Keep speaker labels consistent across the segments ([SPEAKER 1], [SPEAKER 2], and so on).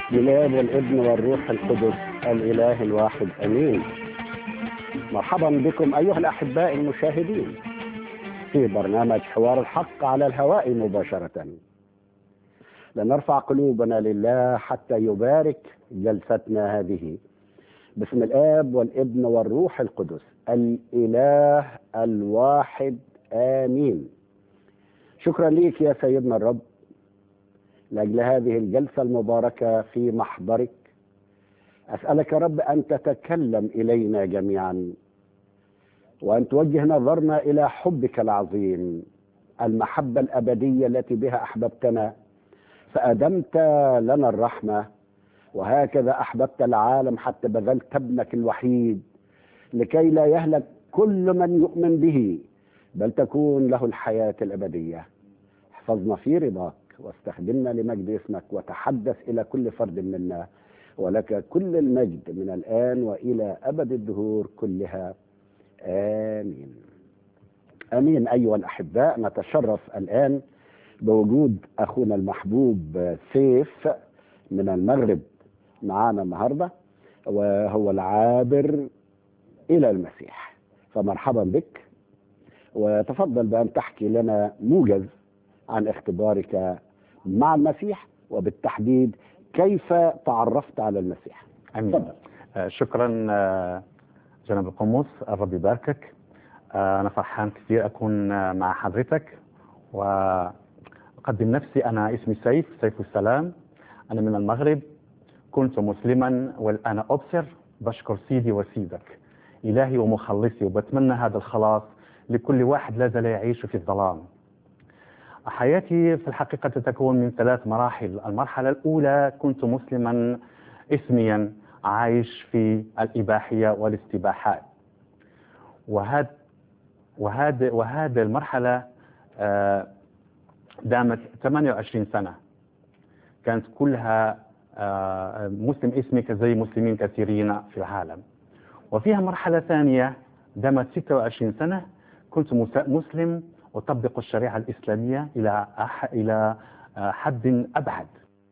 [SPEAKER 1] بالاب والابن والروح القدس الاله الواحد امين مرحبا بكم ايها الاحباء المشاهدين في برنامج حوار الحق على الهواء مباشره لنرفع قلوبنا لله حتى يبارك جلستنا هذه باسم الاب والابن والروح القدس الاله الواحد امين شكرا ليك يا سيدنا الرب لاجل هذه الجلسه المباركه في محضرك اسالك يا رب ان تتكلم الينا جميعا وان توجه نظرنا الى حبك العظيم المحبه الابديه التي بها احببتنا فادمت لنا الرحمه وهكذا احببت العالم حتى بذلت ابنك الوحيد لكي لا يهلك كل من يؤمن به بل تكون له الحياه الابديه احفظنا في رضاك واستخدمنا لمجد اسمك وتحدث الى كل فرد منا ولك كل المجد من الان والى ابد الدهور كلها امين امين ايها الاحباء نتشرف الان بوجود اخونا المحبوب سيف من المغرب معانا النهارده وهو العابر الى المسيح فمرحبا بك وتفضل بان تحكي لنا موجز عن اختبارك مع المسيح وبالتحديد كيف تعرفت على المسيح
[SPEAKER 2] امين
[SPEAKER 1] تفضل.
[SPEAKER 2] آه، شكرا آه، جناب القمص الرب يباركك آه، انا فرحان كثير اكون آه، مع حضرتك واقدم نفسي انا اسمي سيف سيف السلام انا من المغرب كنت مسلما والان ابصر بشكر سيدي وسيدك الهي ومخلصي وبتمنى هذا الخلاص لكل واحد لا زال يعيش في الظلام حياتي في الحقيقة تتكون من ثلاث مراحل المرحلة الأولى كنت مسلما اسميا عايش في الإباحية والاستباحات وهذا وهذا وهذا المرحلة آه، دامت 28 سنة كانت كلها آه، مسلم اسمي زي مسلمين كثيرين في العالم وفيها مرحلة ثانية دامت 26 سنة كنت مس- مسلم أطبق الشريعة الإسلامية إلى أح إلى آه، حد أبعد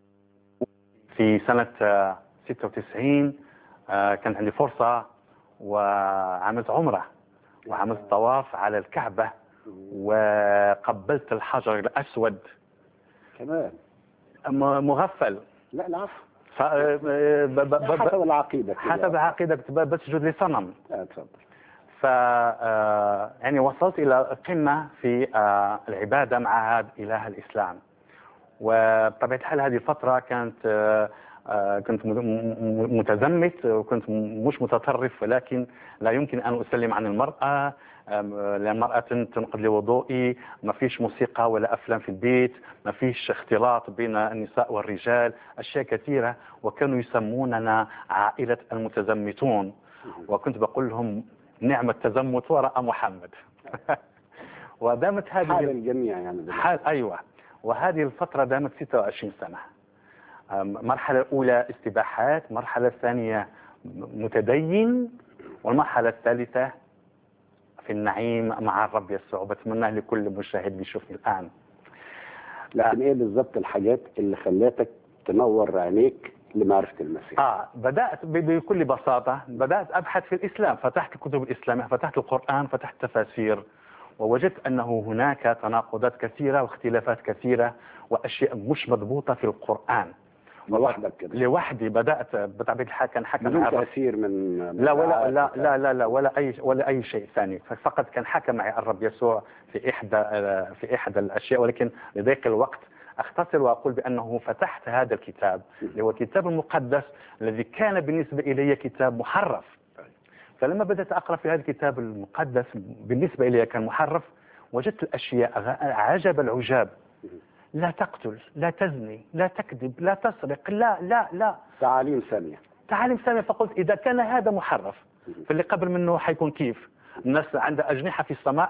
[SPEAKER 2] في سنة آه، 96 آه، كان عندي فرصة وعملت عمرة وعملت طواف على الكعبة وقبلت الحجر الأسود
[SPEAKER 1] كمان
[SPEAKER 2] م- مغفل
[SPEAKER 1] لا العفو
[SPEAKER 2] ف... ب... ب... ب...
[SPEAKER 1] حسب العقيده كده.
[SPEAKER 2] حسب عقيدة بسجد لصنم
[SPEAKER 1] آه، اتفضل
[SPEAKER 2] ف آه، يعني وصلت الى قمه في آه، العباده مع هذا اله الاسلام وبطبيعه الحال هذه الفتره كانت آه، آه، كنت م- م- متزمت وكنت م- مش متطرف ولكن لا يمكن ان اسلم عن المراه آم، لان المراه تنقض لي وضوئي ما فيش موسيقى ولا افلام في البيت ما فيش اختلاط بين النساء والرجال اشياء كثيره وكانوا يسموننا عائله المتزمتون وكنت بقول لهم نعم التزمت وراء محمد ودامت
[SPEAKER 1] حال
[SPEAKER 2] هذه
[SPEAKER 1] الجميع يعني دلوقتي.
[SPEAKER 2] حال ايوه وهذه الفتره دامت 26 سنه أم، المرحله الاولى استباحات المرحله الثانيه م- متدين والمرحله الثالثه في النعيم مع الرب يسوع بتمنى لكل مشاهد بيشوفني الان
[SPEAKER 1] لكن ايه بالظبط الحاجات اللي خلتك تنور عينيك لمعرفه المسيح
[SPEAKER 2] اه بدات ب- بكل بساطه بدات ابحث في الاسلام فتحت الكتب الاسلاميه فتحت القران فتحت تفاسير ووجدت انه هناك تناقضات كثيره واختلافات كثيره واشياء مش مضبوطه في القران
[SPEAKER 1] لوحدك كده
[SPEAKER 2] لوحدي بدات بطبيعه الحال كان حكم
[SPEAKER 1] بدون
[SPEAKER 2] معي الرب
[SPEAKER 1] تاثير من من
[SPEAKER 2] لا ولا
[SPEAKER 1] دعاءات
[SPEAKER 2] لا
[SPEAKER 1] وكذا.
[SPEAKER 2] لا لا لا ولا اي ولا اي شيء ثاني فقط كان حكم معي الرب يسوع في احدى في احدى الاشياء ولكن لضيق الوقت اختصر واقول بانه فتحت هذا الكتاب اللي هو الكتاب المقدس الذي كان بالنسبه الي كتاب محرف فلما بدات اقرا في هذا الكتاب المقدس بالنسبه الي كان محرف وجدت الاشياء غ- عجب العجاب لا تقتل لا تزني لا تكذب لا تسرق لا لا لا
[SPEAKER 1] تعاليم ثانيه
[SPEAKER 2] تعاليم سامية فقلت إذا كان هذا محرف فاللي قبل منه حيكون كيف الناس عندها أجنحة في السماء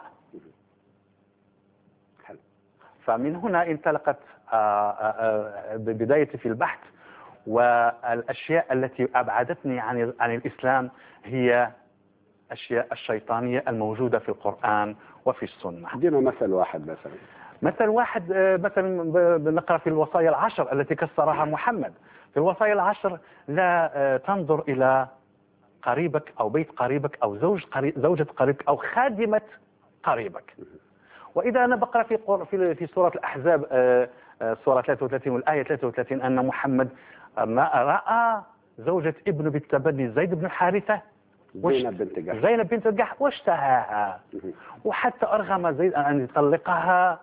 [SPEAKER 1] حلو.
[SPEAKER 2] فمن هنا انطلقت آه، آه، آه، بدايتي في البحث والأشياء التي أبعدتني عن عن الإسلام هي أشياء الشيطانية الموجودة في القرآن وفي السنة
[SPEAKER 1] ادينا مثل واحد مثلا
[SPEAKER 2] مثلا واحد آه، مثلا ب- بنقرا في الوصايا العشر التي كسرها محمد في الوصايا العشر لا آه، تنظر الى قريبك او بيت قريبك او زوج قريب زوجة قريبك او خادمة قريبك واذا انا بقرا في قر- في في سوره الاحزاب آه، آه، سوره 33 والايه 33 ان محمد آه، ما راى زوجة ابنه بالتبني زيد بن حارثه وش-
[SPEAKER 1] زينب بنت جحش
[SPEAKER 2] زينب بنت الجحش واشتهاها وحتى ارغم زيد ان يطلقها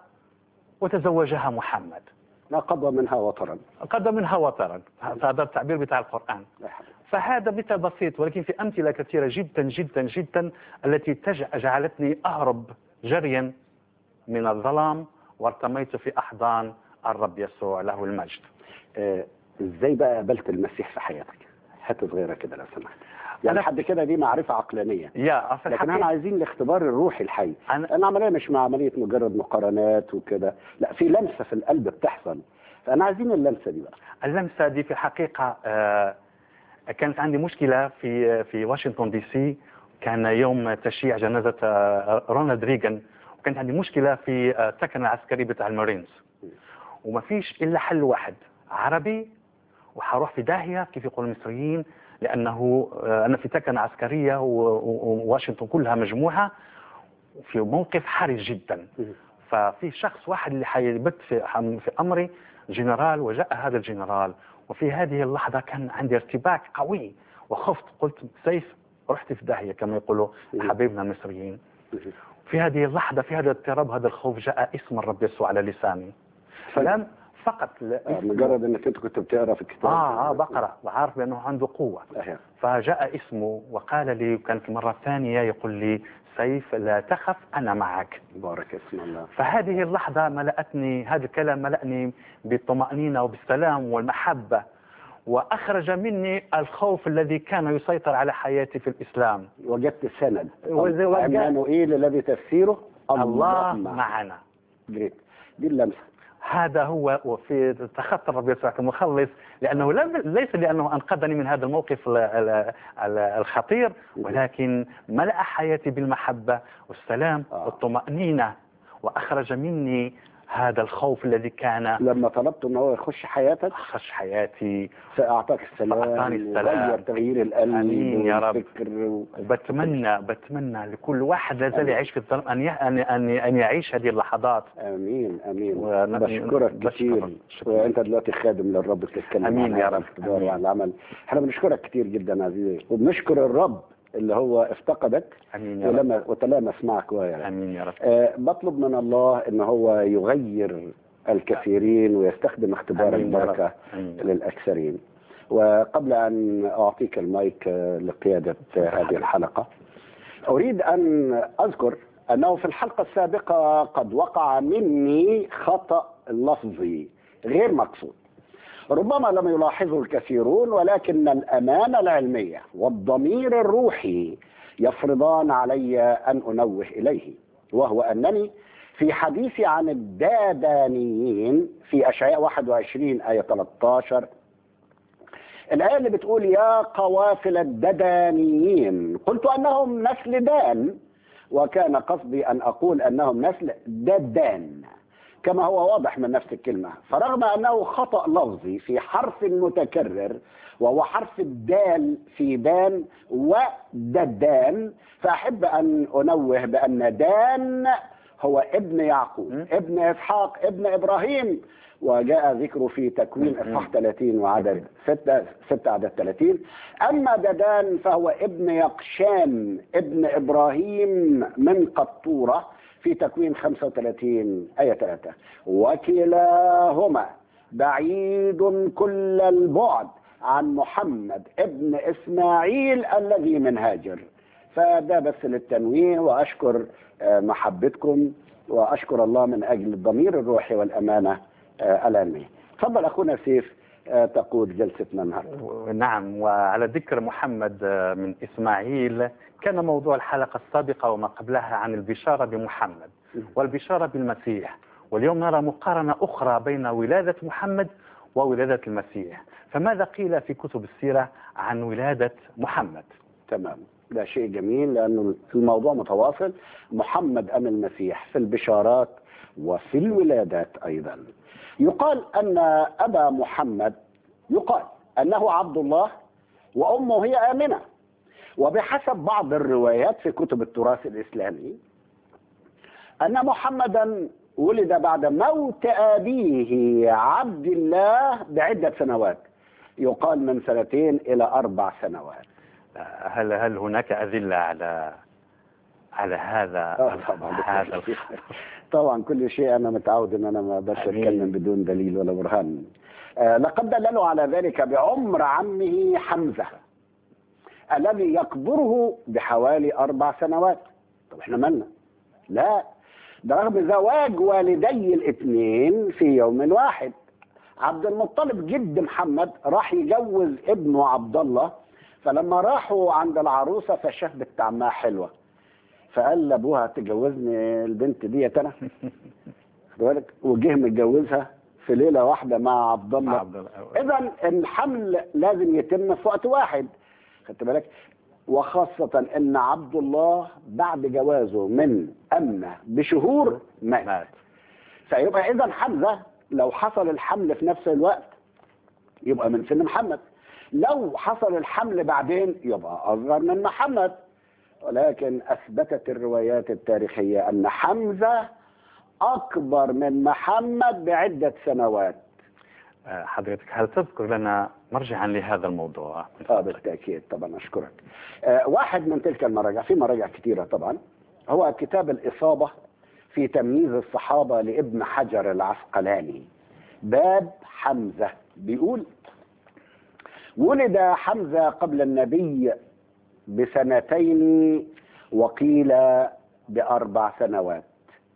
[SPEAKER 2] وتزوجها محمد
[SPEAKER 1] لا قضى منها وطرا
[SPEAKER 2] قدم منها وطرا هذا التعبير بتاع القرآن
[SPEAKER 1] لا حول.
[SPEAKER 2] فهذا مثال بسيط ولكن في أمثلة كثيرة جدا جدا جدا التي تج- جعلتني أهرب جريا من الظلام وارتميت في أحضان الرب يسوع له المجد
[SPEAKER 1] آه، ازاي بقى قابلت المسيح في حياتك حته صغيره كده لو سمحت يعني
[SPEAKER 2] أنا-
[SPEAKER 1] لحد كده دي معرفه عقلانيه
[SPEAKER 2] يا في
[SPEAKER 1] لكن احنا
[SPEAKER 2] الحقيقة
[SPEAKER 1] عايزين الاختبار الروحي الحي
[SPEAKER 2] أنا-
[SPEAKER 1] العمليه مش مع عمليه مجرد مقارنات وكده لا في لمسه في القلب بتحصل فانا عايزين اللمسه دي بقى
[SPEAKER 2] اللمسة دي في الحقيقة آه، كانت عندي مشكلة في في واشنطن دي سي كان يوم تشييع جنازة آه، رونالد ريغان وكانت عندي مشكلة في آه، السكن العسكري بتاع المارينز وما فيش إلا حل واحد عربي وحروح في داهية كيف يقول المصريين لأنه آه، أنا في سكن عسكرية و- و- وواشنطن كلها مجموعة في موقف حرج جدا ففي شخص واحد اللي حيبت في في امري جنرال وجاء هذا الجنرال وفي هذه اللحظه كان عندي ارتباك قوي وخفت قلت سيف رحت في داهيه كما يقولوا حبيبنا المصريين في هذه اللحظه في هذا الاضطراب هذا الخوف جاء اسم الرب يسوع على لساني فلم فقط لا
[SPEAKER 1] آه،
[SPEAKER 2] اسم-
[SPEAKER 1] مجرد انك انت كنت بتقرا في الكتاب
[SPEAKER 2] اه اه بقرا وعارف بانه عنده قوه
[SPEAKER 1] أهي.
[SPEAKER 2] فجاء اسمه وقال لي وكانت المره الثانيه يقول لي سيف لا تخف انا معك
[SPEAKER 1] بارك اسم الله
[SPEAKER 2] فهذه اللحظة ملأتني هذا الكلام ملأني بالطمأنينة وبالسلام والمحبة وأخرج مني الخوف الذي كان يسيطر على حياتي في الإسلام
[SPEAKER 1] وجدت سند
[SPEAKER 2] وزي وجد-
[SPEAKER 1] عمانوئيل الذي تفسيره
[SPEAKER 2] الله
[SPEAKER 1] معه.
[SPEAKER 2] معنا
[SPEAKER 1] جريت دي اللمسه
[SPEAKER 2] هذا هو وفي تخطى الرب يسوع كمخلص لأنه لم ليس لأنه أنقذني من هذا الموقف ال- ال- ال- الخطير ولكن ملأ حياتي بالمحبة والسلام
[SPEAKER 1] آه. والطمأنينة
[SPEAKER 2] وأخرج مني هذا الخوف الذي كان
[SPEAKER 1] لما طلبت ان هو يخش حياتك
[SPEAKER 2] خش حياتي
[SPEAKER 1] فاعطاك السلام
[SPEAKER 2] فأعطاني السلام.
[SPEAKER 1] وغير تغيير القلب
[SPEAKER 2] آمين يا رب.
[SPEAKER 1] والفكر و...
[SPEAKER 2] وبتمنى بتمنى لكل واحد لا زال
[SPEAKER 1] آمين.
[SPEAKER 2] يعيش في الظلم ان ي- ان ان ان يعيش هذه اللحظات
[SPEAKER 1] امين امين
[SPEAKER 2] ون-
[SPEAKER 1] بشكرك
[SPEAKER 2] بشكر-
[SPEAKER 1] كتير
[SPEAKER 2] شكرا.
[SPEAKER 1] وانت دلوقتي خادم للرب بتتكلم
[SPEAKER 2] آمين
[SPEAKER 1] عن
[SPEAKER 2] يا
[SPEAKER 1] هذا
[SPEAKER 2] رب.
[SPEAKER 1] الاختبار
[SPEAKER 2] آمين.
[SPEAKER 1] وعن العمل احنا بنشكرك كتير جدا عزيزي وبنشكر الرب اللي هو افتقدك
[SPEAKER 2] امين يا رب
[SPEAKER 1] ولما وتلامس معك ويا
[SPEAKER 2] امين يا رب
[SPEAKER 1] آه بطلب من الله ان هو يغير الكثيرين ويستخدم اختبار
[SPEAKER 2] آمين يا رب.
[SPEAKER 1] البركه
[SPEAKER 2] آمين.
[SPEAKER 1] للاكثرين وقبل ان اعطيك المايك آه، لقياده آه، هذه الحلقه اريد ان اذكر انه في الحلقه السابقه قد وقع مني خطا لفظي غير مقصود ربما لم يلاحظه الكثيرون ولكن الامانه العلميه والضمير الروحي يفرضان علي ان انوه اليه وهو انني في حديثي عن الدادانيين في اشعياء 21 ايه 13 الآية اللي بتقول يا قوافل الددانيين قلت أنهم نسل دان وكان قصدي أن أقول أنهم نسل ددان كما هو واضح من نفس الكلمة فرغم أنه خطأ لفظي في حرف متكرر وهو حرف الدال في دان وددان فأحب أن أنوه بأن دان هو ابن يعقوب
[SPEAKER 2] م.
[SPEAKER 1] ابن إسحاق ابن إبراهيم وجاء ذكره في تكوين اصحاح 30 وعدد 6 6 عدد 30 اما ددان فهو ابن يقشان ابن ابراهيم من قطوره في تكوين 35 ايه 3 وكلاهما بعيد كل البعد عن محمد ابن اسماعيل الذي من هاجر فده بس للتنويه واشكر آه، محبتكم واشكر الله من اجل الضمير الروحي والامانه آه، العلميه. تفضل اخونا سيف آه، تقود جلستنا النهارده.
[SPEAKER 2] نعم وعلى ذكر محمد آه، من اسماعيل كان موضوع الحلقه السابقه وما قبلها عن البشاره بمحمد والبشاره بالمسيح واليوم نرى مقارنه اخرى بين ولاده محمد وولاده المسيح فماذا قيل في كتب السيره عن ولاده محمد
[SPEAKER 1] تمام ده شيء جميل لانه الموضوع متواصل محمد ام المسيح في البشارات وفي الولادات أيضا يقال أن أبا محمد يقال أنه عبد الله وأمه هي آمنة وبحسب بعض الروايات في كتب التراث الإسلامي أن محمدا ولد بعد موت أبيه عبد الله بعدة سنوات يقال من سنتين إلى أربع سنوات
[SPEAKER 2] هل هل هناك أدلة على على هذا
[SPEAKER 1] آه، طبعا
[SPEAKER 2] هذا
[SPEAKER 1] بالتأكيد. طبعا كل شيء انا متعود ان انا ما اقدرش
[SPEAKER 2] أمين.
[SPEAKER 1] اتكلم بدون دليل ولا برهان آه لقد دللوا على ذلك بعمر عمه حمزه الذي يكبره بحوالي اربع سنوات طب احنا مالنا لا ده رغم زواج والدي الاثنين في يوم واحد عبد المطلب جد محمد راح يجوز ابنه عبد الله فلما راحوا عند العروسه فشاف بنت عمها حلوه فقال لابوها تجوزني البنت ديت انا خد بالك وجه متجوزها في ليله واحده مع عبد الله
[SPEAKER 2] عبد الله.
[SPEAKER 1] اذا الحمل لازم يتم في وقت واحد خدت بالك وخاصة ان عبد الله بعد جوازه من امنه بشهور مات
[SPEAKER 2] مات
[SPEAKER 1] فيبقى اذا حمزه لو حصل الحمل في نفس الوقت يبقى من سن محمد لو حصل الحمل بعدين يبقى اصغر من محمد ولكن اثبتت الروايات التاريخيه ان حمزه اكبر من محمد بعده سنوات
[SPEAKER 2] آه، حضرتك هل تذكر لنا مرجعا لهذا الموضوع من
[SPEAKER 1] اه
[SPEAKER 2] فضلك؟
[SPEAKER 1] بالتاكيد طبعا اشكرك آه واحد من تلك المراجع في مراجع كثيره طبعا هو كتاب الاصابه في تمييز الصحابه لابن حجر العسقلاني باب حمزه بيقول ولد حمزه قبل النبي بسنتين وقيل باربع سنوات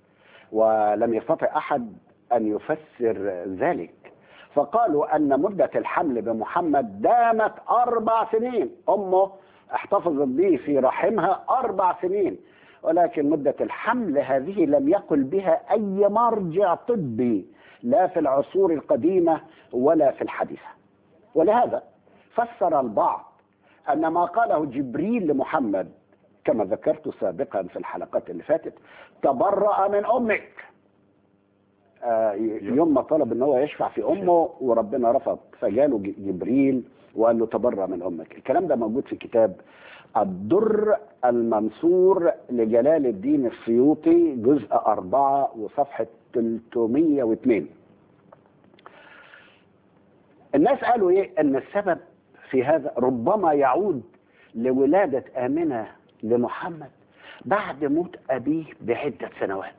[SPEAKER 1] ولم يستطع احد ان يفسر ذلك فقالوا ان مده الحمل بمحمد دامت اربع سنين امه احتفظت به في رحمها اربع سنين ولكن مده الحمل هذه لم يقل بها اي مرجع طبي لا في العصور القديمه ولا في الحديثه ولهذا فسر البعض ان ما قاله جبريل لمحمد كما ذكرت سابقا في الحلقات اللي فاتت تبرأ من امك آه، يوم ما طلب ان هو يشفع في امه وربنا رفض فجاله ج- جبريل وقال له تبرأ من امك الكلام ده موجود في كتاب الدر المنصور لجلال الدين السيوطي جزء أربعة وصفحة 302 الناس قالوا ايه ان السبب في هذا ربما يعود لولادة آمنة لمحمد بعد موت أبيه بعدة سنوات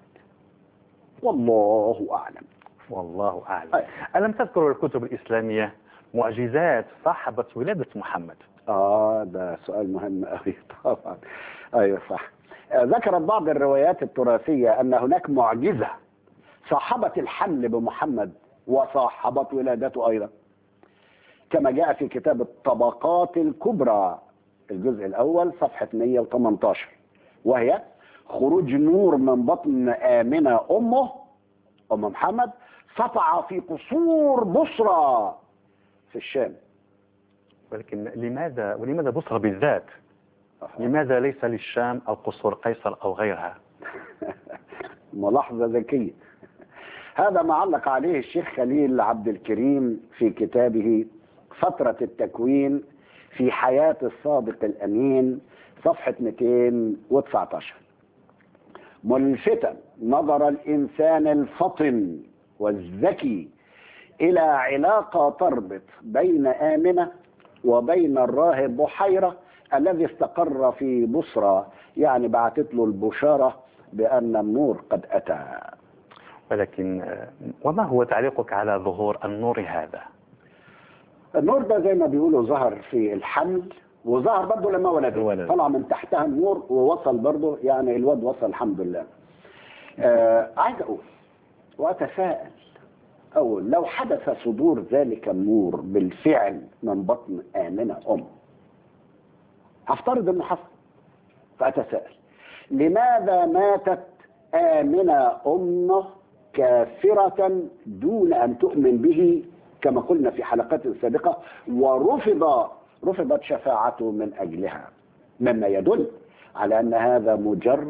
[SPEAKER 1] والله أعلم
[SPEAKER 2] والله أعلم
[SPEAKER 1] أي.
[SPEAKER 2] ألم تذكر الكتب الإسلامية معجزات صاحبة ولادة محمد
[SPEAKER 1] آه ده سؤال مهم أوي طبعا أيوة صح آه، ذكرت بعض الروايات التراثية أن هناك معجزة صاحبت الحمل بمحمد وصاحبت ولادته أيضا كما جاء في كتاب الطبقات الكبرى الجزء الأول صفحة 118 وهي خروج نور من بطن آمنة أمه أم محمد سطع في قصور بصرى في الشام
[SPEAKER 2] ولكن لماذا ولماذا بصرى بالذات؟ لماذا ليس للشام أو قصور قيصر أو غيرها؟
[SPEAKER 1] ملاحظة ذكية هذا ما علق عليه الشيخ خليل عبد الكريم في كتابه فترة التكوين في حياة الصادق الأمين صفحة 219 ملفتا نظر الإنسان الفطن والذكي إلى علاقة تربط بين آمنة وبين الراهب بحيرة الذي استقر في بصرى يعني بعثت له البشارة بأن النور قد أتى
[SPEAKER 2] ولكن آه، وما هو تعليقك على ظهور النور هذا؟
[SPEAKER 1] النور ده زي ما بيقولوا ظهر في الحمل وظهر برضه لما ولد
[SPEAKER 2] ولد.
[SPEAKER 1] طلع من تحتها النور ووصل برضه يعني الواد وصل الحمد لله آه عايز اقول واتساءل اقول لو حدث صدور ذلك النور بالفعل من بطن امنه ام هفترض انه حصل فاتساءل لماذا ماتت امنه امه كافره دون ان تؤمن به كما قلنا في حلقات سابقه ورفض رفضت شفاعته من اجلها مما يدل على ان هذا مجرد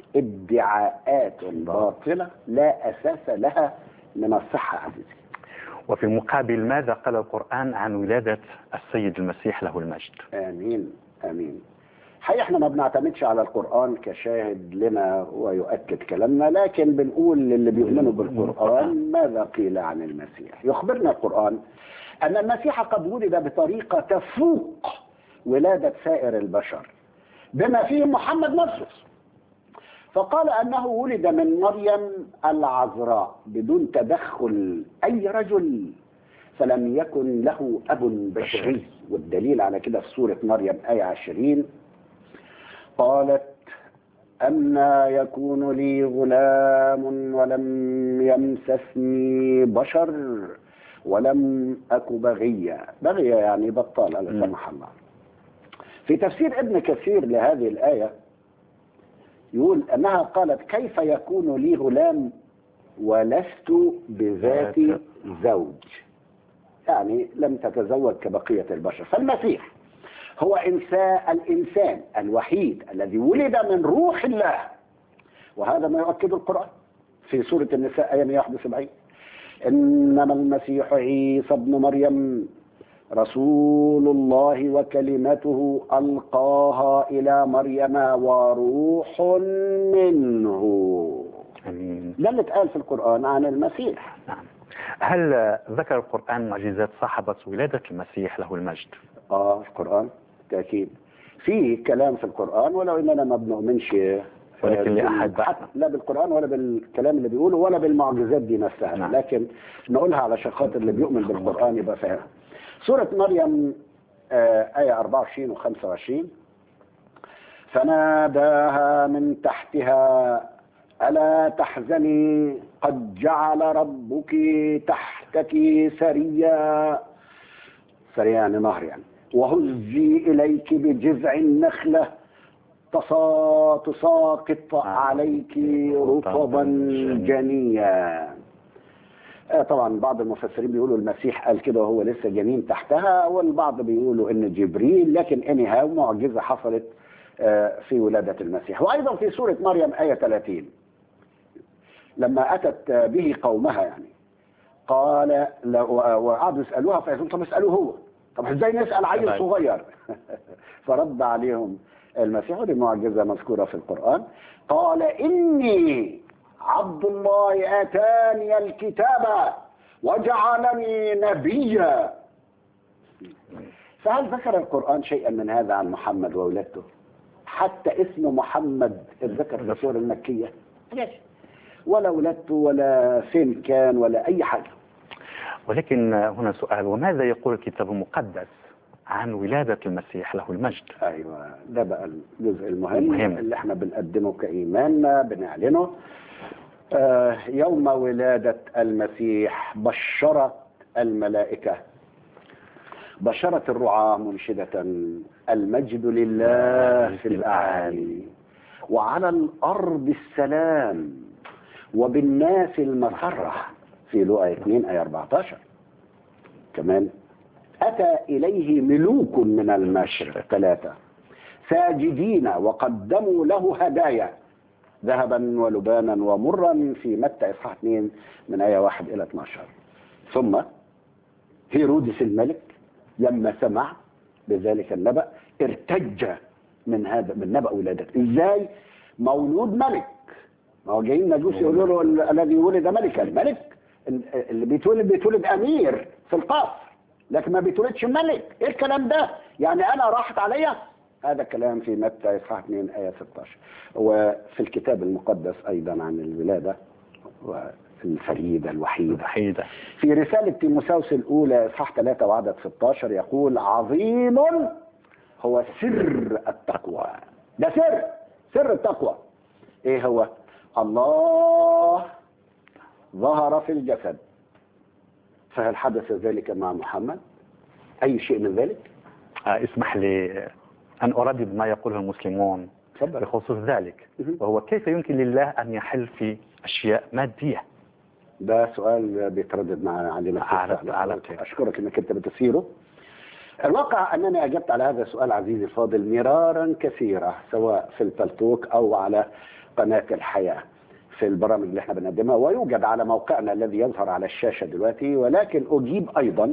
[SPEAKER 1] ادعاءات باطلة لا أساس لها من الصحة عزيزي
[SPEAKER 2] وفي المقابل ماذا قال القرآن عن ولادة السيد المسيح له المجد
[SPEAKER 1] آمين آمين حقيقة احنا ما بنعتمدش على القرآن كشاهد لنا ويؤكد كلامنا لكن بنقول للي بيؤمنوا بالقرآن ماذا قيل عن المسيح يخبرنا القرآن أن المسيح قد ولد بطريقة تفوق ولادة سائر البشر بما فيهم محمد نفسه فقال أنه ولد من مريم العذراء بدون تدخل أي رجل فلم يكن له أب بشري والدليل على كده في سورة مريم آية 20 قالت أما يكون لي غلام ولم يمسسني بشر ولم أك بغيا بغيا يعني بطال لا سمح الله في تفسير ابن كثير لهذه الآية يقول أنها قالت كيف يكون لي غلام ولست بذات زوج يعني لم تتزوج كبقية البشر فالمسيح هو إنسان الإنسان الوحيد الذي ولد من روح الله وهذا ما يؤكد القرآن في سورة النساء آية 171 إنما المسيح عيسى ابن مريم رسول الله وكلمته ألقاها إلى مريم وروح منه
[SPEAKER 2] أمين
[SPEAKER 1] ده اللي اتقال في القرآن عن المسيح
[SPEAKER 2] نعم هل ذكر القرآن معجزات صاحبة ولادة المسيح له المجد
[SPEAKER 1] اه القرآن تأكيد في كلام في القرآن ولو اننا ما بنؤمنش
[SPEAKER 2] ولكن
[SPEAKER 1] آه،
[SPEAKER 2] لأحد بقى.
[SPEAKER 1] حتى لا بالقرآن ولا بالكلام اللي بيقوله ولا بالمعجزات دي نفسها
[SPEAKER 2] نعم.
[SPEAKER 1] لكن نقولها علشان خاطر اللي بيؤمن بالقرآن يبقى فاهم سورة مريم آه، آية 24 و 25 فناداها من تحتها ألا تحزني قد جعل ربك تحتك سريا سريا يعني نهر يعني وهزي إليك بجذع النخلة تصا- تساقط عليك رطبا جنيا آه، طبعا بعض المفسرين بيقولوا المسيح قال كده وهو لسه جنين تحتها والبعض بيقولوا ان جبريل لكن انها معجزه حصلت آه، في ولاده المسيح وايضا في سوره مريم ايه 30 لما اتت آه، به قومها يعني قال لا- و- وقعدوا يسالوها فيقولوا طب اسالوه هو طب ازاي نسال عيل
[SPEAKER 2] طبعاً.
[SPEAKER 1] صغير فرد عليهم المسيح ودي معجزه مذكوره في القران قال اني عبد الله اتاني الكتاب وجعلني نبيا فهل ذكر القران شيئا من هذا عن محمد وولادته حتى اسم محمد اتذكر في السوره المكيه ليش؟ ولا ولادته ولا فين كان ولا اي حاجه
[SPEAKER 2] ولكن هنا سؤال وماذا يقول الكتاب المقدس عن ولادة المسيح له المجد
[SPEAKER 1] ايوه ده بقى الجزء المهم,
[SPEAKER 2] المهم.
[SPEAKER 1] اللي احنا بنقدمه كايماننا بنعلنه آه يوم ولاده المسيح بشرت الملائكه بشرت الرعاة منشدة المجد لله في الأعالي وعلى الأرض السلام وبالناس المسرة في لقا 2 آية 14 كمان أتى إليه ملوك من المشرق ثلاثة ساجدين وقدموا له هدايا ذهبا ولبانا ومرا في متى إصحاح 2 من آية 1 إلى 12 ثم هيرودس الملك لما سمع بذلك النبأ ارتج من هذا من نبأ ولادته ازاي مولود ملك ما هو جايين مجوس يقولوا له ال- الذي ولد ملكا الملك ال- اللي بيتولد بيتولد امير في القصر لكن ما بيتولدش ملك ايه الكلام ده يعني انا راحت عليا هذا كلام في متى اصحاح 2 ايه 16 وفي الكتاب المقدس ايضا عن الولاده الفريده الوحيده
[SPEAKER 2] وحيدة
[SPEAKER 1] في رسالة تيموساوس الأولى إصحاح 3 وعدد 16 يقول عظيم هو سر التقوى ده سر سر التقوى إيه هو؟ الله ظهر في الجسد فهل حدث ذلك مع محمد؟ أي شيء من ذلك؟
[SPEAKER 2] آه اسمح لي أن أردد ما يقوله المسلمون
[SPEAKER 1] تفضل
[SPEAKER 2] بخصوص ذلك
[SPEAKER 1] مهم.
[SPEAKER 2] وهو كيف يمكن لله أن يحل في أشياء مادية
[SPEAKER 1] ده سؤال بيتردد مع علينا في
[SPEAKER 2] على-
[SPEAKER 1] السؤال.
[SPEAKER 2] على خير.
[SPEAKER 1] أشكرك أنك أنت بتثيره الواقع أنني أجبت على هذا السؤال عزيزي الفاضل مرارا كثيرة سواء في البلتوك أو على قناة الحياة في البرامج اللي احنا بنقدمها ويوجد على موقعنا الذي يظهر على الشاشة دلوقتي ولكن أجيب أيضا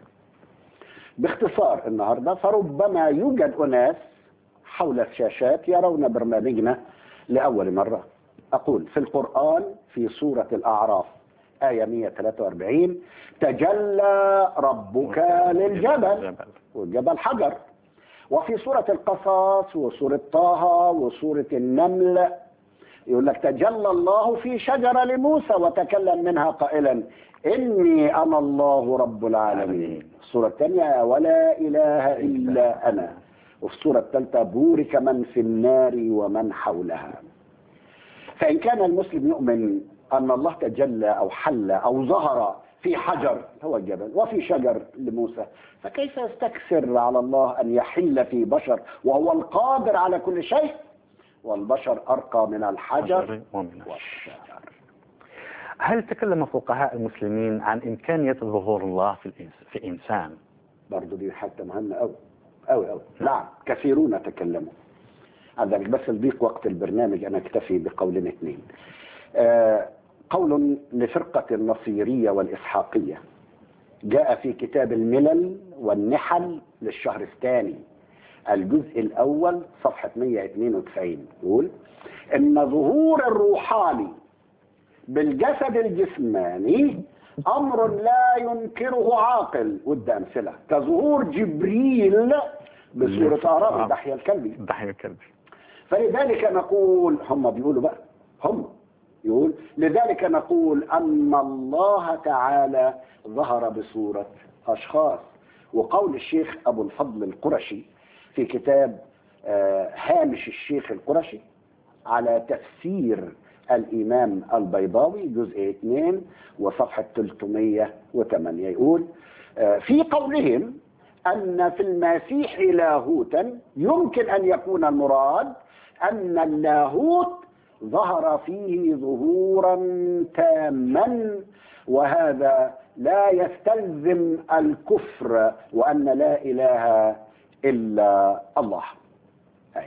[SPEAKER 1] باختصار النهاردة فربما يوجد أناس حول الشاشات يرون برنامجنا لأول مرة أقول في القرآن في سورة الأعراف آية 143 تجلى ربك للجبل والجبل حجر وفي سورة القصص وسورة طه وسورة النمل يقول لك تجلى الله في شجرة لموسى وتكلم منها قائلا إني أنا الله رب العالمين السورة الثانية ولا إله إلا أنا وفي السورة الثالثة بورك من في النار ومن حولها فإن كان المسلم يؤمن أن الله تجلى أو حل أو ظهر في حجر هو الجبل وفي شجر لموسى فكيف يستكثر على الله أن يحل في بشر وهو القادر على كل شيء والبشر أرقى من الحجر
[SPEAKER 2] ومن
[SPEAKER 1] والشجر
[SPEAKER 2] هل تكلم فقهاء المسلمين عن إمكانية ظهور الله في الإنس- في إنسان؟
[SPEAKER 1] برضه دي حتى مهمة أوي أوي أوي نعم كثيرون تكلموا عن ذلك بس لضيق وقت البرنامج أنا أكتفي بقولين اثنين آه قول لفرقة النصيرية والإسحاقية جاء في كتاب الملل والنحل للشهر الثاني الجزء الأول صفحة 192 يقول إن ظهور الروحاني بالجسد الجسماني أمر لا ينكره عاقل وده أمثلة كظهور جبريل بصورة أعراب دحية الكلبي
[SPEAKER 2] ضحية الكلبي
[SPEAKER 1] فلذلك نقول هم بيقولوا بقى هم يقول لذلك نقول أن الله تعالى ظهر بصورة أشخاص وقول الشيخ أبو الفضل القرشي في كتاب آه، هامش الشيخ القرشي على تفسير الإمام البيضاوي جزء 2 وصفحة 308 يقول آه، في قولهم أن في المسيح لاهوتا يمكن أن يكون المراد أن اللاهوت ظهر فيه ظهورا تاما وهذا لا يستلزم الكفر وأن لا إله إلا الله أي.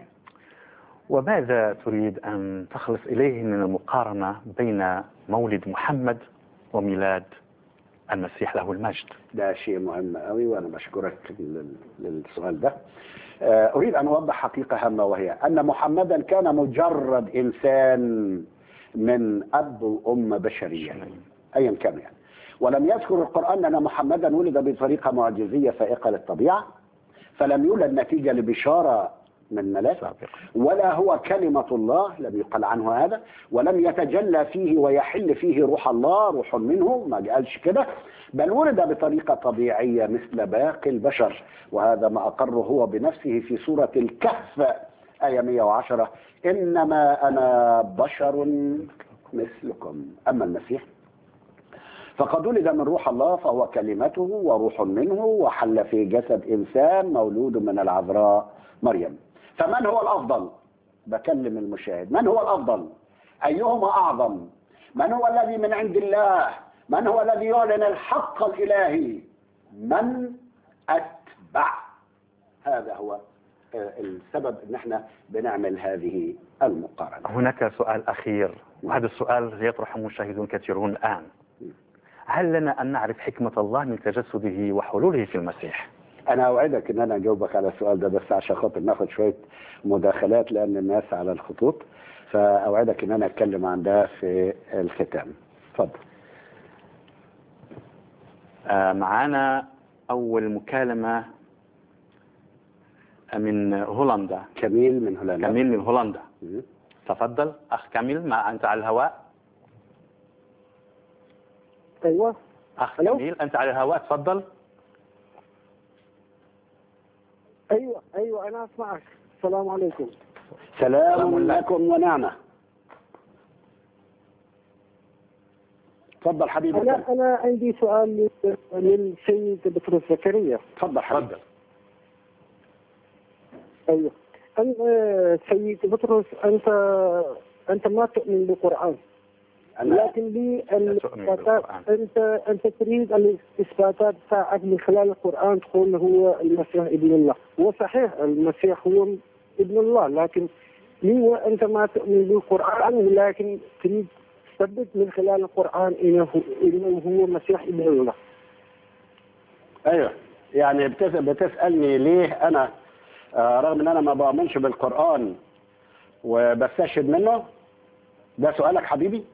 [SPEAKER 2] وماذا تريد أن تخلص إليه من المقارنة بين مولد محمد وميلاد المسيح له المجد
[SPEAKER 1] ده شيء مهم قوي وأنا بشكرك لل- للسؤال ده آه، أريد أن أوضح حقيقة هامة وهي أن محمدا كان مجرد إنسان من أب وأم بشرية أيا كان يعني ولم يذكر القرآن أن محمدا ولد بطريقة معجزية فائقة للطبيعة فلم يولد نتيجة لبشارة من ملاك
[SPEAKER 2] سابقا
[SPEAKER 1] ولا هو كلمة الله لم يقل عنه هذا ولم يتجلى فيه ويحل فيه روح الله روح منه ما قالش كده بل ولد بطريقة طبيعية مثل باقي البشر وهذا ما أقره هو بنفسه في سورة الكهف آية 110 إنما أنا بشر مثلكم أما المسيح فقد ولد من روح الله فهو كلمته وروح منه وحل في جسد إنسان مولود من العذراء مريم فمن هو الأفضل بكلم المشاهد من هو الأفضل أيهما أعظم من هو الذي من عند الله من هو الذي يعلن الحق الإلهي من أتبع هذا هو آه، السبب ان احنا بنعمل هذه المقارنه
[SPEAKER 2] هناك سؤال أخير وهذا السؤال يطرح مشاهدون كثيرون الآن هل لنا أن نعرف حكمة الله من تجسده وحلوله في المسيح
[SPEAKER 1] انا اوعدك ان انا اجاوبك على السؤال ده بس عشان خاطر ناخد شويه مداخلات لان الناس على الخطوط فاوعدك ان انا اتكلم عن ده في الختام اتفضل
[SPEAKER 2] آه، معنا أول مكالمة من هولندا
[SPEAKER 1] كميل من هولندا
[SPEAKER 2] كميل من هولندا
[SPEAKER 1] مم.
[SPEAKER 2] تفضل أخ كميل ما أنت على الهواء
[SPEAKER 3] ايوه
[SPEAKER 2] أخ
[SPEAKER 3] ألو؟
[SPEAKER 2] كميل أنت على الهواء تفضل
[SPEAKER 3] ايوه ايوه انا اسمعك السلام عليكم
[SPEAKER 1] سلام
[SPEAKER 2] سلام لك.
[SPEAKER 1] لكم ونعمه تفضل حبيبي
[SPEAKER 3] انا انا عندي سؤال لل- للسيد بطرس زكريا
[SPEAKER 1] تفضل حبيبي
[SPEAKER 2] تفضل
[SPEAKER 3] ايوه أن- آه، سيد بطرس انت انت ما تؤمن بالقران
[SPEAKER 1] أنا
[SPEAKER 3] لكن لي
[SPEAKER 2] لا تؤمن
[SPEAKER 3] الاثباتات
[SPEAKER 2] بالقرآن.
[SPEAKER 3] انت انت تريد الاثباتات تاعك من خلال القران تقول هو المسيح ابن الله هو صحيح المسيح هو ابن الله لكن ليه انت ما تؤمن بالقران ولكن تريد تثبت من خلال القران انه انه هو مسيح ابن الله
[SPEAKER 1] ايوه يعني بتس- بتسالني ليه انا آه، رغم ان انا ما بؤمنش بالقران وبستشهد منه ده سؤالك حبيبي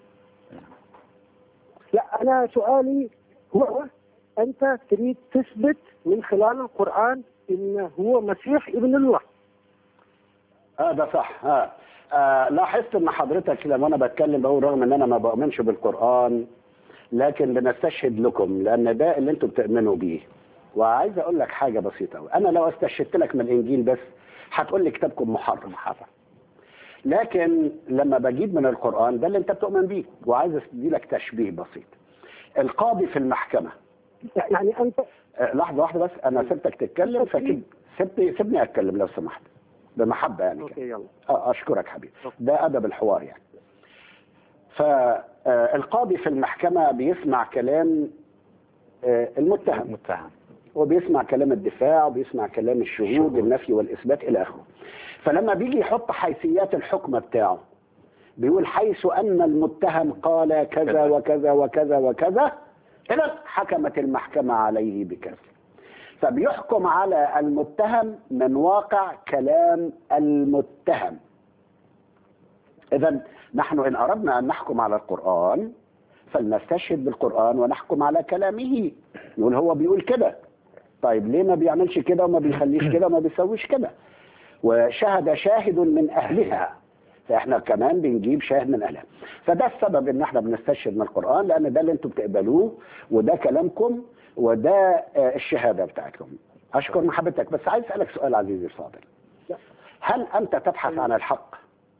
[SPEAKER 3] لا انا سؤالي هو انت تريد تثبت من خلال القران انه هو مسيح ابن الله
[SPEAKER 1] اه ده صح اه, آه لاحظت ان حضرتك لما انا بتكلم بقول رغم ان انا ما بؤمنش بالقران لكن بنستشهد لكم لان ده اللي انتم بتؤمنوا بيه وعايز اقول لك حاجه بسيطه قوي انا لو استشهدت لك من الانجيل بس هتقول لي كتابكم محرم محرم لكن لما بجيب من القران ده اللي انت بتؤمن بيه وعايز ادي لك تشبيه بسيط القاضي في المحكمه
[SPEAKER 3] يعني انت
[SPEAKER 1] آه، لحظه واحده بس انا سبتك تتكلم فسيب سيبني سيبني اتكلم لو سمحت بمحبه يعني كده
[SPEAKER 3] اوكي يلا
[SPEAKER 1] آه، اشكرك حبيبي ده ادب الحوار يعني فالقاضي في المحكمه بيسمع كلام آه، المتهم
[SPEAKER 2] متهم
[SPEAKER 1] وبيسمع كلام الدفاع وبيسمع كلام الشهود النفي والاثبات الى اخره فلما بيجي يحط حيثيات الحكم بتاعه بيقول حيث ان المتهم قال كذا
[SPEAKER 2] كذا.
[SPEAKER 1] وكذا وكذا وكذا اذا حكمت المحكمه عليه بكذا فبيحكم على المتهم من واقع كلام المتهم اذا نحن ان اردنا ان نحكم على القران فلنستشهد بالقران ونحكم على كلامه نقول هو بيقول كده طيب ليه ما بيعملش كده وما بيخليش كده وما بيسويش كده وشهد شاهد من اهلها فاحنا كمان بنجيب شاهد من اهلها فده السبب ان احنا بنستشهد من القران لان ده اللي انتم بتقبلوه وده كلامكم وده آه، الشهاده بتاعتكم اشكر محبتك بس عايز اسالك سؤال عزيزي الفاضل هل انت تبحث عن الحق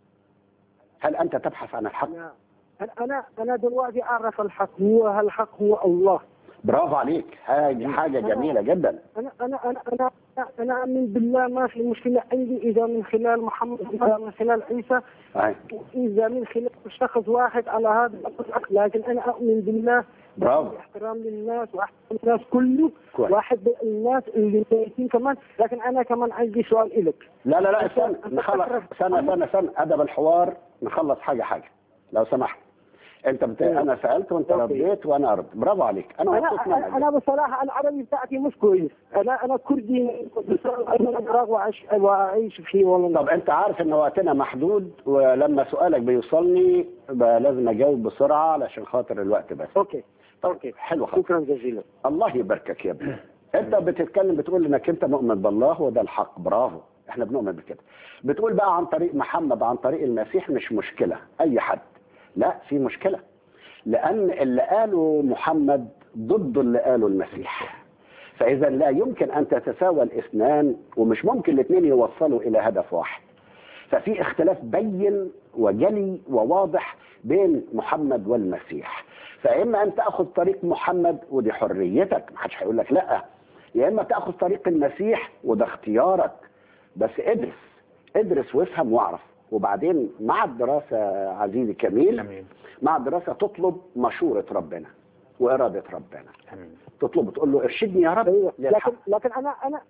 [SPEAKER 1] هل انت تبحث عن الحق
[SPEAKER 3] انا انا انا دلوقتي اعرف الحق هو الحق هو الله
[SPEAKER 1] برافو عليك حاجه حاجه جميله جدا
[SPEAKER 3] انا انا انا انا انا اؤمن بالله ما في مشكله عندي اذا من خلال محمد إذا من خلال عيسى
[SPEAKER 1] أي.
[SPEAKER 3] اذا من خلال شخص واحد على هذا الأمر. لكن انا اؤمن بالله
[SPEAKER 1] برافو.
[SPEAKER 3] احترام للناس واحترام الناس كله
[SPEAKER 1] كويس.
[SPEAKER 3] واحد من الناس اللي ميتين كمان لكن انا كمان عندي سؤال لك
[SPEAKER 1] لا لا لا
[SPEAKER 3] أنت-
[SPEAKER 1] استنى
[SPEAKER 3] أنت
[SPEAKER 1] نخلص
[SPEAKER 3] تكره-
[SPEAKER 1] استنى استنى استنى ادب الحوار نخلص حاجه حاجه لو سمحت انت بت...
[SPEAKER 3] أيوة.
[SPEAKER 1] انا سالت وانت
[SPEAKER 3] أوكي.
[SPEAKER 1] رديت وانا ارد برافو عليك انا
[SPEAKER 3] انا
[SPEAKER 1] مبسوط
[SPEAKER 3] انا,
[SPEAKER 1] منك
[SPEAKER 3] أنا بصراحه العربي بتاعتي مش كويس انا انا كردي انا العراق واعيش واعيش فيه والله
[SPEAKER 1] طب انت عارف ان وقتنا محدود ولما سؤالك بيوصلني بقى لازم اجاوب بسرعه علشان خاطر الوقت بس
[SPEAKER 3] اوكي اوكي
[SPEAKER 1] حلو خالص
[SPEAKER 3] شكرا جزيلا
[SPEAKER 1] الله يباركك يا ابني انت بتتكلم بتقول انك انت مؤمن بالله وده الحق برافو احنا بنؤمن بكده بتقول بقى عن طريق محمد عن طريق المسيح مش مشكله اي حد لا في مشكله لان اللي قاله محمد ضد اللي قاله المسيح فاذا لا يمكن ان تتساوى الاثنان ومش ممكن الاثنين يوصلوا الى هدف واحد ففي اختلاف بين وجلي وواضح بين محمد والمسيح فاما ان تاخذ طريق محمد ودي حريتك محدش هيقول لك لا يا اما تاخذ طريق المسيح وده اختيارك بس ادرس ادرس وافهم واعرف وبعدين مع الدراسه عزيزي كميل
[SPEAKER 2] امين
[SPEAKER 1] مع الدراسه تطلب مشوره ربنا واراده ربنا
[SPEAKER 2] امين
[SPEAKER 1] تطلب تقول له ارشدني يا رب
[SPEAKER 3] ايوه
[SPEAKER 1] للحق.
[SPEAKER 3] لكن لكن انا انا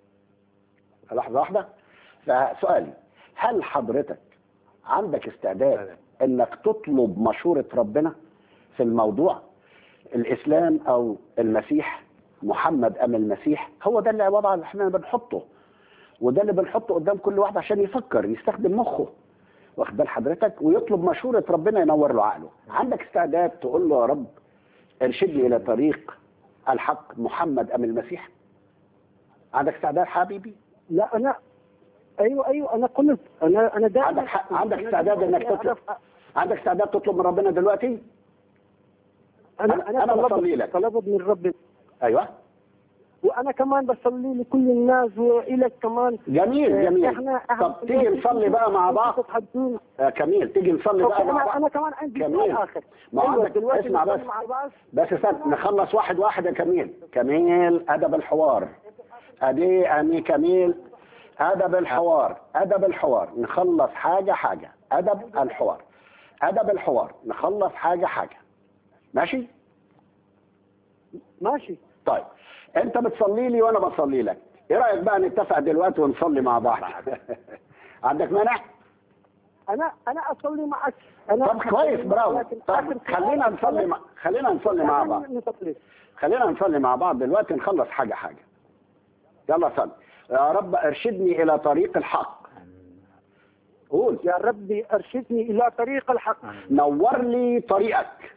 [SPEAKER 1] لحظة واحدة فسؤالي هل حضرتك عندك استعداد انك تطلب مشورة ربنا في الموضوع الاسلام او المسيح محمد ام المسيح هو ده اللي وضع اللي احنا بنحطه وده اللي بنحطه قدام كل واحد عشان يفكر يستخدم مخه واخد بال حضرتك ويطلب مشورة ربنا ينور له عقله عندك استعداد تقول له يا رب ارشدني الى طريق الحق محمد ام المسيح عندك استعداد حبيبي
[SPEAKER 3] لا انا ايوه ايوه انا قلت انا انا دائما
[SPEAKER 1] عندك حق- عندك
[SPEAKER 3] أنا
[SPEAKER 1] استعداد
[SPEAKER 3] دائماً
[SPEAKER 1] إنك تطلب؟
[SPEAKER 3] أعرف-
[SPEAKER 1] عندك استعداد تطلب من ربنا دلوقتي
[SPEAKER 3] انا
[SPEAKER 1] أنا-
[SPEAKER 3] انا,
[SPEAKER 1] أنا
[SPEAKER 3] طلبت-
[SPEAKER 1] بصلي لك.
[SPEAKER 3] طلبت من ربي
[SPEAKER 1] ايوه
[SPEAKER 3] وانا كمان بصلي لكل الناس والك كمان
[SPEAKER 1] جميل جميل
[SPEAKER 3] احنا احنا
[SPEAKER 1] طب تيجي نصلي بقى مع بعض
[SPEAKER 3] تتحدثون
[SPEAKER 1] آه كميل تيجي نصلي
[SPEAKER 3] أوكي،
[SPEAKER 1] بقى مع
[SPEAKER 3] انا
[SPEAKER 1] بعض
[SPEAKER 3] انا كمان عندي
[SPEAKER 1] جميل.
[SPEAKER 3] سؤال اخر
[SPEAKER 1] ما
[SPEAKER 3] أيوة،
[SPEAKER 1] عندك-
[SPEAKER 3] دلوقتي
[SPEAKER 1] اسمع
[SPEAKER 3] نصلي
[SPEAKER 1] بس.
[SPEAKER 3] مع بعض
[SPEAKER 1] بس استنى نخلص واحد واحد يا كميل كميل ادب الحوار ادي اني كميل ادب الحوار ادب الحوار نخلص حاجه حاجه ادب الحوار ادب الحوار نخلص حاجه حاجه ماشي
[SPEAKER 3] ماشي
[SPEAKER 1] طيب انت بتصلي لي وانا بصلي لك ايه رايك بقى نتفق دلوقتي ونصلي مع بعض عندك مانع
[SPEAKER 3] انا انا اصلي معك انا
[SPEAKER 1] طب كويس برافو
[SPEAKER 3] لكن
[SPEAKER 1] طب
[SPEAKER 3] آخر
[SPEAKER 1] خلينا
[SPEAKER 3] سؤال
[SPEAKER 1] نصلي مع... خلينا نصلي مع بعض
[SPEAKER 3] نصلي.
[SPEAKER 1] خلينا نصلي مع بعض دلوقتي نخلص حاجة حاجة يلا صلي يا رب ارشدني إلى طريق الحق قول
[SPEAKER 3] يا ربي ارشدني الى طريق الحق
[SPEAKER 1] نور لي طريقك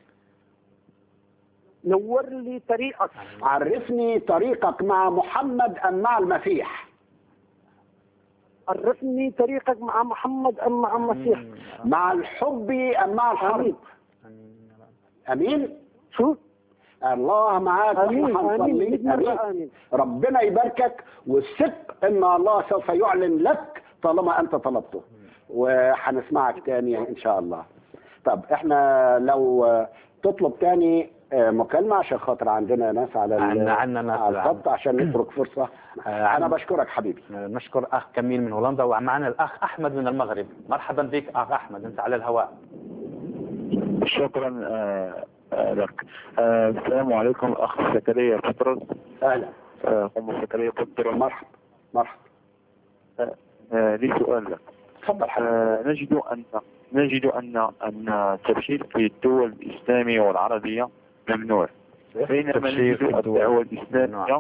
[SPEAKER 3] نور لي طريقك
[SPEAKER 1] عرفني طريقك مع محمد أم مع المسيح
[SPEAKER 3] عرفني طريقك مع محمد ام مع المسيح
[SPEAKER 1] مع الحب أم مع الحرب
[SPEAKER 3] آمين.
[SPEAKER 1] أمين
[SPEAKER 3] شو
[SPEAKER 1] الله معاك
[SPEAKER 3] امين
[SPEAKER 1] واحنا
[SPEAKER 3] امين
[SPEAKER 1] هنصلي
[SPEAKER 3] مئة
[SPEAKER 1] أمين
[SPEAKER 3] مرة امين
[SPEAKER 1] ربنا يباركك والثق ان الله سوف يعلن لك طالما انت طلبته وهنسمعك تاني ان شاء الله طب احنا لو آه، تطلب تاني آه، مكالمة عشان خاطر عندنا ناس على ال-
[SPEAKER 2] عنا- عنا ناس
[SPEAKER 1] على الخط عشان نترك فرصة
[SPEAKER 2] آه،
[SPEAKER 1] انا
[SPEAKER 2] عن-
[SPEAKER 1] بشكرك حبيبي
[SPEAKER 2] نشكر اخ كميل من هولندا ومعنا الاخ احمد من المغرب مرحبا بك اخ احمد انت على الهواء
[SPEAKER 4] شكرا آه، آه، لك آه، السلام عليكم اخ زكريا بطرس
[SPEAKER 1] اهلا
[SPEAKER 4] آه، ام زكريا بطرس
[SPEAKER 1] مرحبا مرحبا
[SPEAKER 4] آه، لي سؤال لك
[SPEAKER 1] تفضل حبيبي
[SPEAKER 4] آه، نجد ان نجد ان ان التبشير في الدول الاسلاميه والعربيه ممنوع بينما
[SPEAKER 2] التبشير في
[SPEAKER 4] نجد
[SPEAKER 2] الدول
[SPEAKER 4] الدعوه
[SPEAKER 2] ممنوع.
[SPEAKER 4] الاسلاميه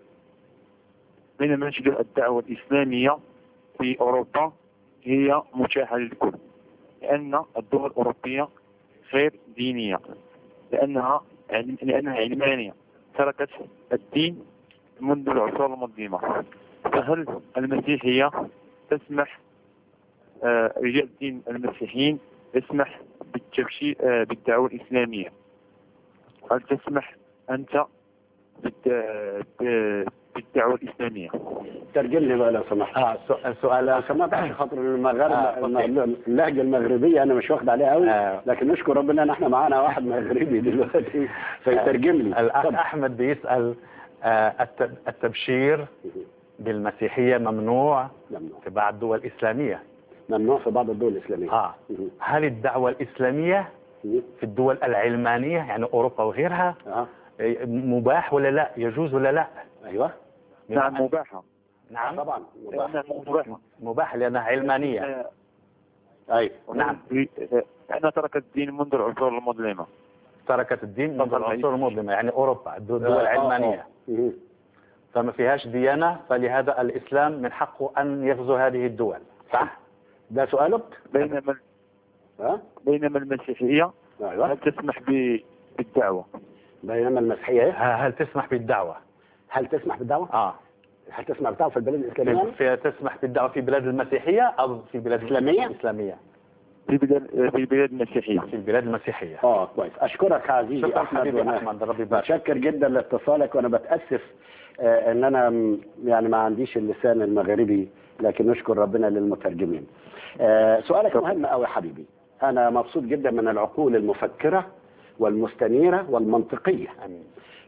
[SPEAKER 4] بينما نجد الدعوه الاسلاميه في اوروبا هي متاحه للكل لان الدول الاوروبيه غير دينيه لانها علم لانها علمانيه تركت الدين منذ العصور المظلمه فهل المسيحيه تسمح آه، رجال الدين المسيحيين تسمح بالتبشير آه، بالدعوه الاسلاميه هل تسمح انت بالد- ب- بالدعوه الاسلاميه
[SPEAKER 1] ترجم لي بقى لو سمحت
[SPEAKER 2] اه سؤال سؤال
[SPEAKER 1] لو سمحت عشان خاطر المغرب
[SPEAKER 2] آه، أوكي.
[SPEAKER 1] اللهجه المغربيه انا مش واخد عليها قوي
[SPEAKER 2] آه.
[SPEAKER 1] لكن نشكر ربنا ان احنا معانا واحد مغربي دلوقتي فيترجم لي
[SPEAKER 2] الاخ
[SPEAKER 1] اتفضل.
[SPEAKER 2] احمد بيسال آه، الت- التبشير بالمسيحيه ممنوع
[SPEAKER 1] ممنوع
[SPEAKER 2] في بعض الدول الاسلاميه
[SPEAKER 1] ممنوع في بعض الدول الاسلاميه
[SPEAKER 2] اه
[SPEAKER 1] مهم.
[SPEAKER 2] هل الدعوه الاسلاميه
[SPEAKER 1] مهم.
[SPEAKER 2] في الدول العلمانيه يعني اوروبا وغيرها
[SPEAKER 1] اه
[SPEAKER 2] آه، مباح ولا لا يجوز ولا لا
[SPEAKER 1] ايوه
[SPEAKER 4] نعم مباحه
[SPEAKER 2] نعم
[SPEAKER 1] طبعا مباح.
[SPEAKER 4] لأنها مباحه
[SPEAKER 2] مباح لانها علمانيه
[SPEAKER 4] آه،
[SPEAKER 1] ايوه
[SPEAKER 2] نعم.
[SPEAKER 4] آه، لأنها تركت الدين منذ العصور المظلمه
[SPEAKER 2] تركت الدين منذ
[SPEAKER 4] طبعاً.
[SPEAKER 2] العصور المظلمه يعني اوروبا الدول
[SPEAKER 1] آه، آه،
[SPEAKER 2] العلمانيه
[SPEAKER 1] آه. مهم.
[SPEAKER 2] فما فيهاش ديانه فلهذا الاسلام من حقه ان يغزو هذه الدول صح؟
[SPEAKER 1] ده سؤالك
[SPEAKER 4] بينما
[SPEAKER 1] ها
[SPEAKER 4] بينما المسيحيه
[SPEAKER 1] ايوه
[SPEAKER 4] هل تسمح ب- بالدعوه
[SPEAKER 1] بينما المسيحيه إيه؟
[SPEAKER 2] ه- هل تسمح بالدعوه؟
[SPEAKER 1] هل تسمح بالدعوه؟
[SPEAKER 2] اه
[SPEAKER 1] هل تسمح بالدعوه في البلاد الاسلاميه؟
[SPEAKER 2] في في تسمح بالدعوه في بلاد المسيحيه او في بلاد
[SPEAKER 1] إسلامية؟
[SPEAKER 2] الاسلاميه
[SPEAKER 4] في بلاد في البلاد المسيحيه
[SPEAKER 2] في البلاد المسيحيه
[SPEAKER 1] اه كويس اشكرك عزيزي
[SPEAKER 2] شكرا
[SPEAKER 1] احمد
[SPEAKER 2] حبيبي
[SPEAKER 1] وأنا
[SPEAKER 2] احمد ربي يبارك
[SPEAKER 1] متشكر جدا لاتصالك وانا بتاسف آه، ان انا م- يعني ما عنديش اللسان المغربي لكن نشكر ربنا للمترجمين آه، سؤالك مهم قوي يا حبيبي انا مبسوط جدا من العقول المفكره والمستنيره والمنطقيه
[SPEAKER 2] امين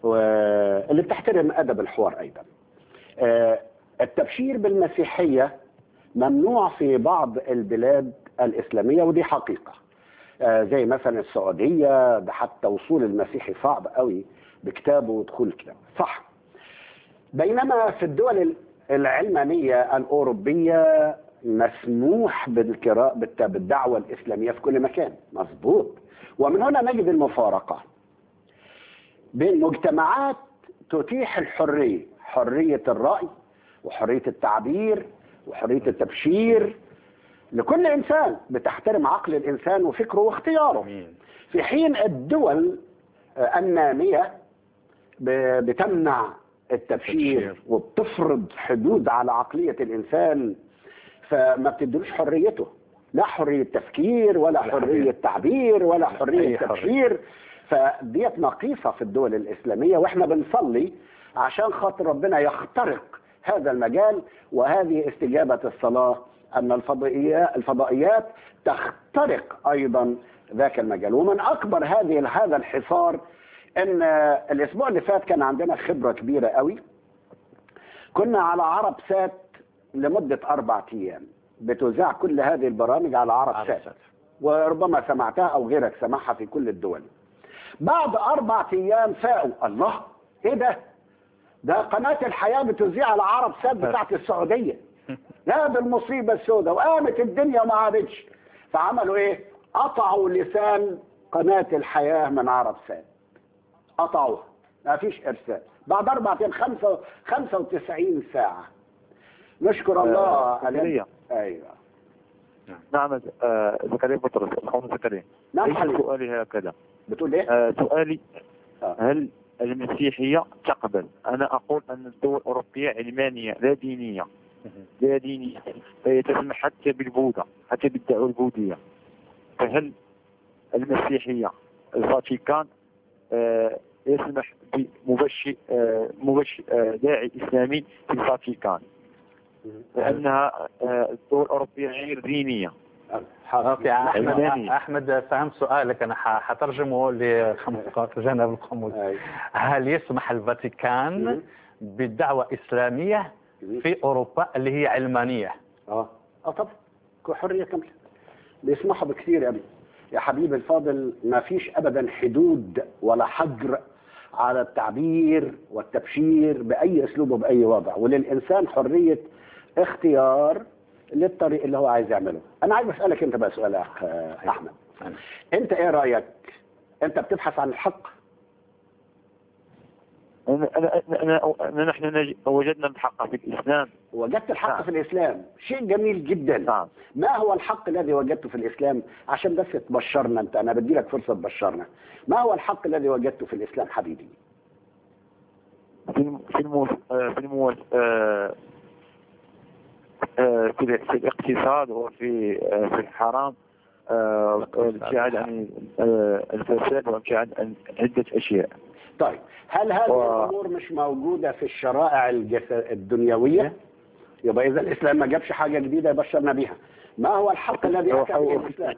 [SPEAKER 1] واللي بتحترم ادب الحوار ايضا آه، التبشير بالمسيحيه ممنوع في بعض البلاد الاسلاميه ودي حقيقه آه، زي مثلا السعوديه ده حتى وصول المسيحي صعب قوي بكتابه ودخول الكتاب صح بينما في الدول ال- العلمانيه الاوروبيه مسموح بالقراءة بالت- بالدعوه الاسلاميه في كل مكان مظبوط ومن هنا نجد المفارقه بين مجتمعات تتيح الحريه حريه الراي وحريه التعبير وحريه التبشير لكل انسان بتحترم عقل الانسان وفكره واختياره
[SPEAKER 2] امين
[SPEAKER 1] في حين الدول آه، الناميه ب- بتمنع التبشير
[SPEAKER 2] التبشير.
[SPEAKER 1] وبتفرض حدود على عقليه الانسان فما بتدلوش حريته لا حريه تفكير ولا
[SPEAKER 2] ولا
[SPEAKER 1] حريه
[SPEAKER 2] حرية.
[SPEAKER 1] تعبير ولا حريه
[SPEAKER 2] أي حرية.
[SPEAKER 1] تبشير فديت نقيصه في الدول الاسلاميه واحنا بنصلي عشان خاطر ربنا يخترق هذا المجال وهذه استجابه الصلاه ان الفضائيات الفضائيات تخترق ايضا ذاك المجال ومن اكبر هذه هذا الحصار ان الاسبوع اللي فات كان عندنا خبره كبيره قوي كنا على عرب سات لمده اربع ايام بتذاع كل هذه البرامج على عرب سات وربما سمعتها او غيرك سمعها في كل الدول بعد اربع ايام فاقوا الله ايه ده ده قناة الحياة بتذيع على عرب سات بتاعت السعودية لا ده المصيبة السوداء وقامت الدنيا ما عادتش فعملوا ايه قطعوا لسان قناة الحياة من عرب سات قطعوها ما فيش ارسال بعد اربع ايام خمسة خمسة وتسعين ساعة نشكر الله
[SPEAKER 4] آه،
[SPEAKER 1] على
[SPEAKER 4] زكريا.
[SPEAKER 1] ايوه
[SPEAKER 4] نعم آه، زكريا بطرس الأخ زكريا
[SPEAKER 1] نعم
[SPEAKER 4] ليس
[SPEAKER 1] حبيبي
[SPEAKER 4] سؤالي هكذا
[SPEAKER 1] بتقول ايه؟
[SPEAKER 4] آه، سؤالي
[SPEAKER 1] آه.
[SPEAKER 4] هل المسيحية تقبل أنا أقول أن الدول الأوروبية علمانية لا دينية لا دينية فهي تسمح حتى بالبوذا حتى بالدعوة البوذية فهل المسيحية الفاتيكان آه، يسمح بمبشر آه، مبشر آه، داعي إسلامي في الفاتيكان لأنها آه، الدول الأوروبية غير دينية
[SPEAKER 2] اوكي احمد
[SPEAKER 4] علماني.
[SPEAKER 2] احمد فهمت سؤالك انا ح- حترجمه لجناب القاموس
[SPEAKER 1] أيوة.
[SPEAKER 2] هل يسمح الفاتيكان
[SPEAKER 1] مم.
[SPEAKER 2] بالدعوة إسلامية في أوروبا اللي هي علمانية
[SPEAKER 1] اه اه طبعا كل حريه كامله بيسمحوا بكثير يا ابني يا حبيبي الفاضل ما فيش ابدا حدود ولا حجر على التعبير والتبشير باي اسلوب وباي وضع وللانسان حريه اختيار للطريق اللي هو عايز يعمله انا عايز اسالك انت بقى سؤال يا اخ آه، احمد انت ايه رايك انت بتبحث عن الحق
[SPEAKER 4] أنا أنا أنا, أنا نحن نج- وجدنا الحق في الإسلام
[SPEAKER 1] وجدت الحق
[SPEAKER 4] نعم.
[SPEAKER 1] في الاسلام شيء جميل جدا
[SPEAKER 4] نعم
[SPEAKER 1] ما هو الحق الذي وجدته في الإسلام عشان بس تبشرنا أنت أنا بدي لك فرصة تبشرنا ما هو الحق الذي وجدته في الإسلام حبيبي
[SPEAKER 4] في الم- في المو آه، في المو آه، آه، في ال- في الاقتصاد وفي آه، في الحرام آه، والابتعاد عن آه، الفساد والابتعاد عن عدة أشياء
[SPEAKER 1] طيب هل هذه
[SPEAKER 4] و-
[SPEAKER 1] الأمور مش موجودة في الشرائع الجس- الدنيوية يبقى إذا الإسلام ما جابش حاجة جديدة يبشرنا بيها ما هو الحق الذي
[SPEAKER 4] هو
[SPEAKER 1] يحكم به
[SPEAKER 4] حول-
[SPEAKER 1] الإسلام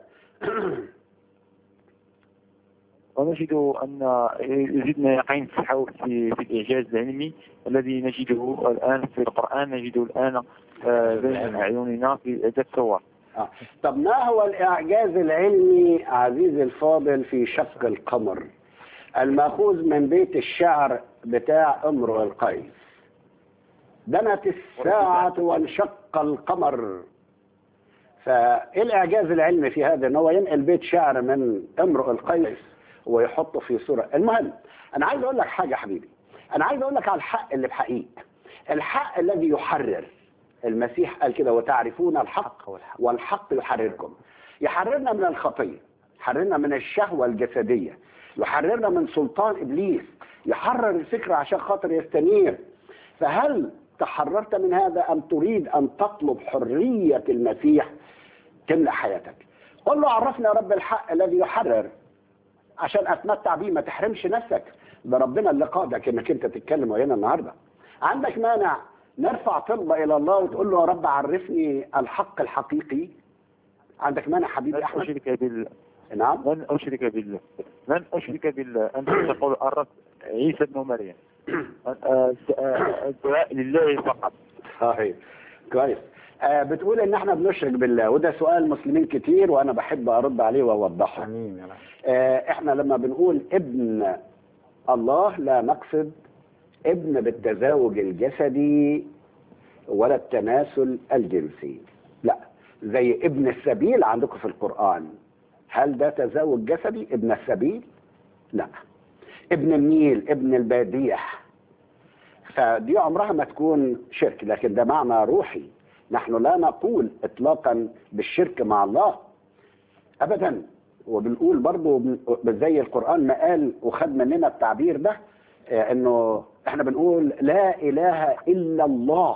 [SPEAKER 4] ونجد أن يزيدنا يقين في حول في, في الإعجاز العلمي الذي نجده الآن في القرآن نجده الآن آه، بين أعيننا في عدة صور
[SPEAKER 1] آه. طب ما هو الإعجاز العلمي عزيزي الفاضل في شق القمر المأخوذ من بيت الشعر بتاع امرؤ القيس دنت الساعة وانشق القمر فايه الإعجاز العلمي في هذا ان هو ينقل بيت شعر من امرؤ القيس ويحطه في صورة المهم أنا عايز أقول لك حاجة حبيبي أنا عايز أقول لك على الحق اللي بحقيقة الحق الذي يحرر المسيح قال كده وتعرفون الحق والحق يحرركم يحررنا من الخطية يحررنا من الشهوة الجسدية يحررنا من سلطان إبليس يحرر الفكر عشان خاطر يستنير فهل تحررت من هذا أم تريد أن تطلب حرية المسيح تملأ حياتك قل له عرفنا يا رب الحق الذي يحرر عشان اتمتع بيه ما تحرمش نفسك ده ربنا اللي قادك انك انت تتكلم ويانا النهارده عندك مانع نرفع طلبة الى الله وتقول له يا رب عرفني الحق الحقيقي عندك مانع
[SPEAKER 4] لن
[SPEAKER 1] حبيبي احمد
[SPEAKER 4] أشرك بال
[SPEAKER 1] نعم
[SPEAKER 4] لن أشرك بالله لن أشرك بالله أنت تقول عرف عيسى ابن مريم آه، آه، الدعاء لله فقط
[SPEAKER 1] صحيح كويس آه بتقول ان احنا بنشرك بالله وده سؤال مسلمين كتير وانا بحب ارد عليه واوضحه
[SPEAKER 2] امين يا رب
[SPEAKER 1] آه، احنا لما بنقول ابن الله لا نقصد ابن بالتزاوج الجسدي ولا التناسل الجنسي لا زي ابن السبيل عندكم في القرآن هل ده تزاوج جسدي ابن السبيل لا ابن النيل ابن البادية فدي عمرها ما تكون شرك لكن ده معنى روحي نحن لا نقول اطلاقا بالشرك مع الله ابدا وبنقول برضو بن- زي القرآن ما قال وخد مننا التعبير ده آه، انه احنا بنقول لا اله الا الله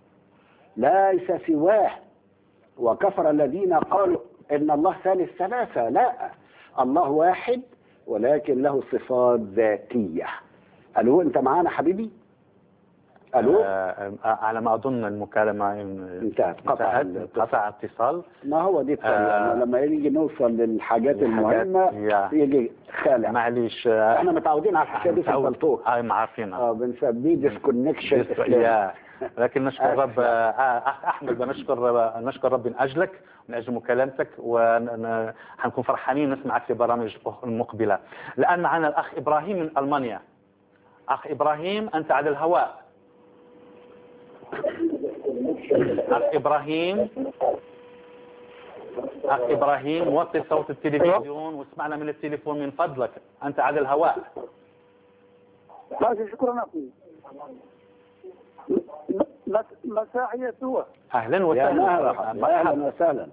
[SPEAKER 1] ليس سواه وكفر الذين قالوا ان الله ثالث ثلاثة لا الله واحد ولكن له صفات ذاتية الو انت معانا حبيبي الو
[SPEAKER 2] آه، آه، على ما اظن المكالمه
[SPEAKER 1] انتهت قطع
[SPEAKER 2] انتهت قطع اتصال
[SPEAKER 1] ما هو دي الطريقة
[SPEAKER 2] آه.
[SPEAKER 1] لما يجي نوصل للحاجات
[SPEAKER 2] الحاجات-
[SPEAKER 1] المهمة
[SPEAKER 2] يا.
[SPEAKER 1] يجي خالع
[SPEAKER 2] معليش آه،
[SPEAKER 1] احنا متعودين على الحكايه دي في
[SPEAKER 2] متعود-
[SPEAKER 1] البلطوق
[SPEAKER 2] اه ما عارفينها
[SPEAKER 1] اه بنسميه ديسكونكشن
[SPEAKER 2] يا لكن نشكر
[SPEAKER 1] آسف.
[SPEAKER 2] رب آه، أخ احمد بنشكر نشكر رب من اجلك من اجل مكالمتك وحنكون فرحانين نسمعك في برامج المقبله الان معنا الاخ ابراهيم من المانيا اخ ابراهيم انت على الهواء اخ ابراهيم أخ إبراهيم وطي صوت التلفزيون واسمعنا من التليفون من فضلك أنت على الهواء
[SPEAKER 5] ماشي شكرا اخي م- مس- مساء يسوع
[SPEAKER 2] أهلا
[SPEAKER 1] يا
[SPEAKER 2] وسهلا
[SPEAKER 1] مرحبا يا اهلا وسهلا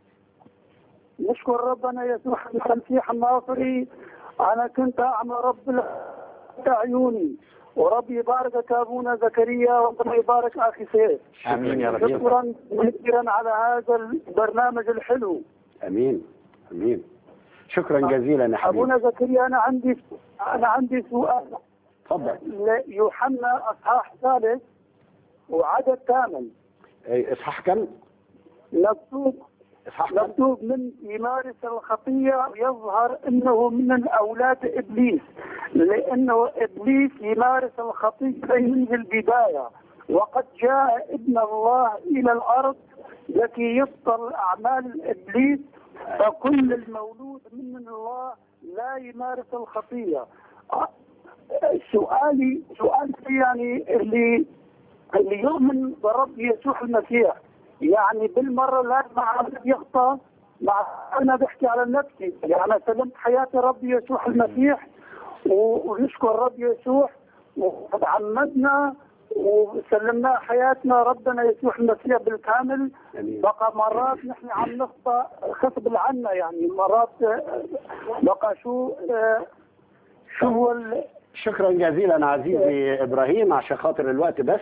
[SPEAKER 5] نشكر ربنا يسوع المسيح الناصري انا كنت اعمى رب عيوني وربي يباركك ابونا زكريا وربنا يبارك اخي سيف
[SPEAKER 2] آمين يا رب
[SPEAKER 5] شكرا كثيرا على هذا البرنامج الحلو
[SPEAKER 1] امين امين شكرا جزيلا يا حبيبي
[SPEAKER 5] ابونا زكريا انا عندي انا عندي سؤال
[SPEAKER 1] تفضل
[SPEAKER 5] يوحنا اصحاح ثالث وعدد ثامن
[SPEAKER 1] إيه، اصحاح كم
[SPEAKER 5] مكتوب
[SPEAKER 1] اصحاح كم
[SPEAKER 5] مكتوب من يمارس الخطية يظهر انه من اولاد ابليس لانه ابليس يمارس الخطية منذ البداية وقد جاء ابن الله الى الارض لكي يبطل اعمال ابليس فكل المولود من الله لا يمارس الخطية أ- سؤالي سؤالي يعني اللي اللي يؤمن برب يسوع المسيح يعني بالمره لازم عبد يخطى مع انا بحكي على نفسي يعني انا سلمت حياتي رب يسوع المسيح و- ونشكر رب يسوع وتعمدنا وسلمنا حياتنا ربنا يسوع المسيح بالكامل
[SPEAKER 1] امين
[SPEAKER 5] بقى مرات نحن عم نخطى غصب عنا يعني مرات آه، بقى شو آه، شو هو ال-
[SPEAKER 1] شكرا جزيلا عزيزي ابراهيم عشان خاطر الوقت بس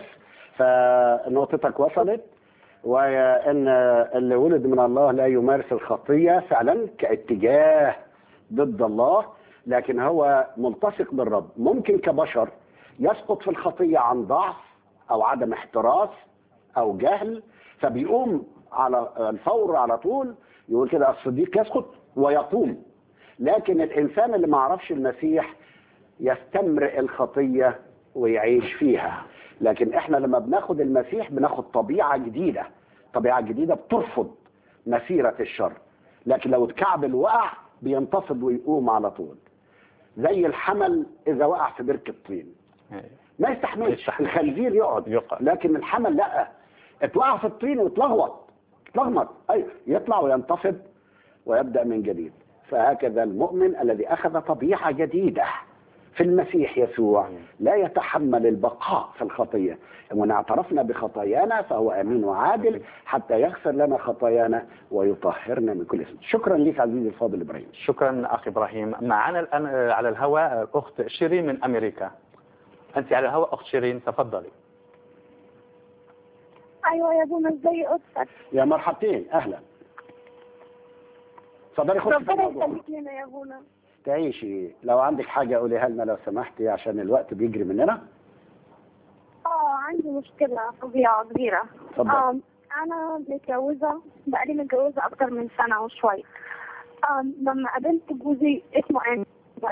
[SPEAKER 1] فنقطتك وصلت وان اللي ولد من الله لا يمارس الخطيه فعلا كاتجاه ضد الله لكن هو ملتصق بالرب ممكن كبشر يسقط في الخطيه عن ضعف او عدم احتراس او جهل فبيقوم على الفور على طول يقول كده الصديق يسقط ويقوم لكن الانسان اللي ما عرفش المسيح يستمرئ الخطية ويعيش فيها لكن احنا لما بناخد المسيح بناخد طبيعة جديدة طبيعة جديدة بترفض مسيرة الشر لكن لو اتكعبل وقع بينتفض ويقوم على طول زي الحمل اذا وقع في بركة طين ما يستحملش
[SPEAKER 2] يستحمل.
[SPEAKER 1] الخنزير يقعد
[SPEAKER 2] يقع.
[SPEAKER 1] لكن الحمل لا اتوقع في الطين واتلخبط اتلخبط ايوه يطلع وينتفض ويبدا من جديد فهكذا المؤمن الذي اخذ طبيعه جديده في المسيح يسوع لا يتحمل البقاء في الخطيه وان اعترفنا بخطايانا فهو امين وعادل حتى يغفر لنا خطايانا ويطهرنا من كل اسم شكرا لك عزيزي الفاضل ابراهيم
[SPEAKER 2] شكرا أخي إبراهيم معنا الآن آه، على الهواء أخت شيرين من أمريكا أنت على الهواء أخت شيرين تفضلي
[SPEAKER 6] ايوه يا ابونا ازاي قدسك
[SPEAKER 1] يا مرحبتين اهلا اتفضلي خش في
[SPEAKER 6] ربنا
[SPEAKER 1] الموضوع
[SPEAKER 6] يخليك لنا يا ابونا
[SPEAKER 1] تعيشي لو عندك حاجه قوليها لنا لو سمحتي عشان الوقت بيجري مننا
[SPEAKER 6] اه عندي مشكلة فظيعة كبيرة
[SPEAKER 1] اتفضل
[SPEAKER 6] آه انا متجوزة بقالي متجوزة اكتر من سنة وشوية آه لما قابلت جوزي اسمه انت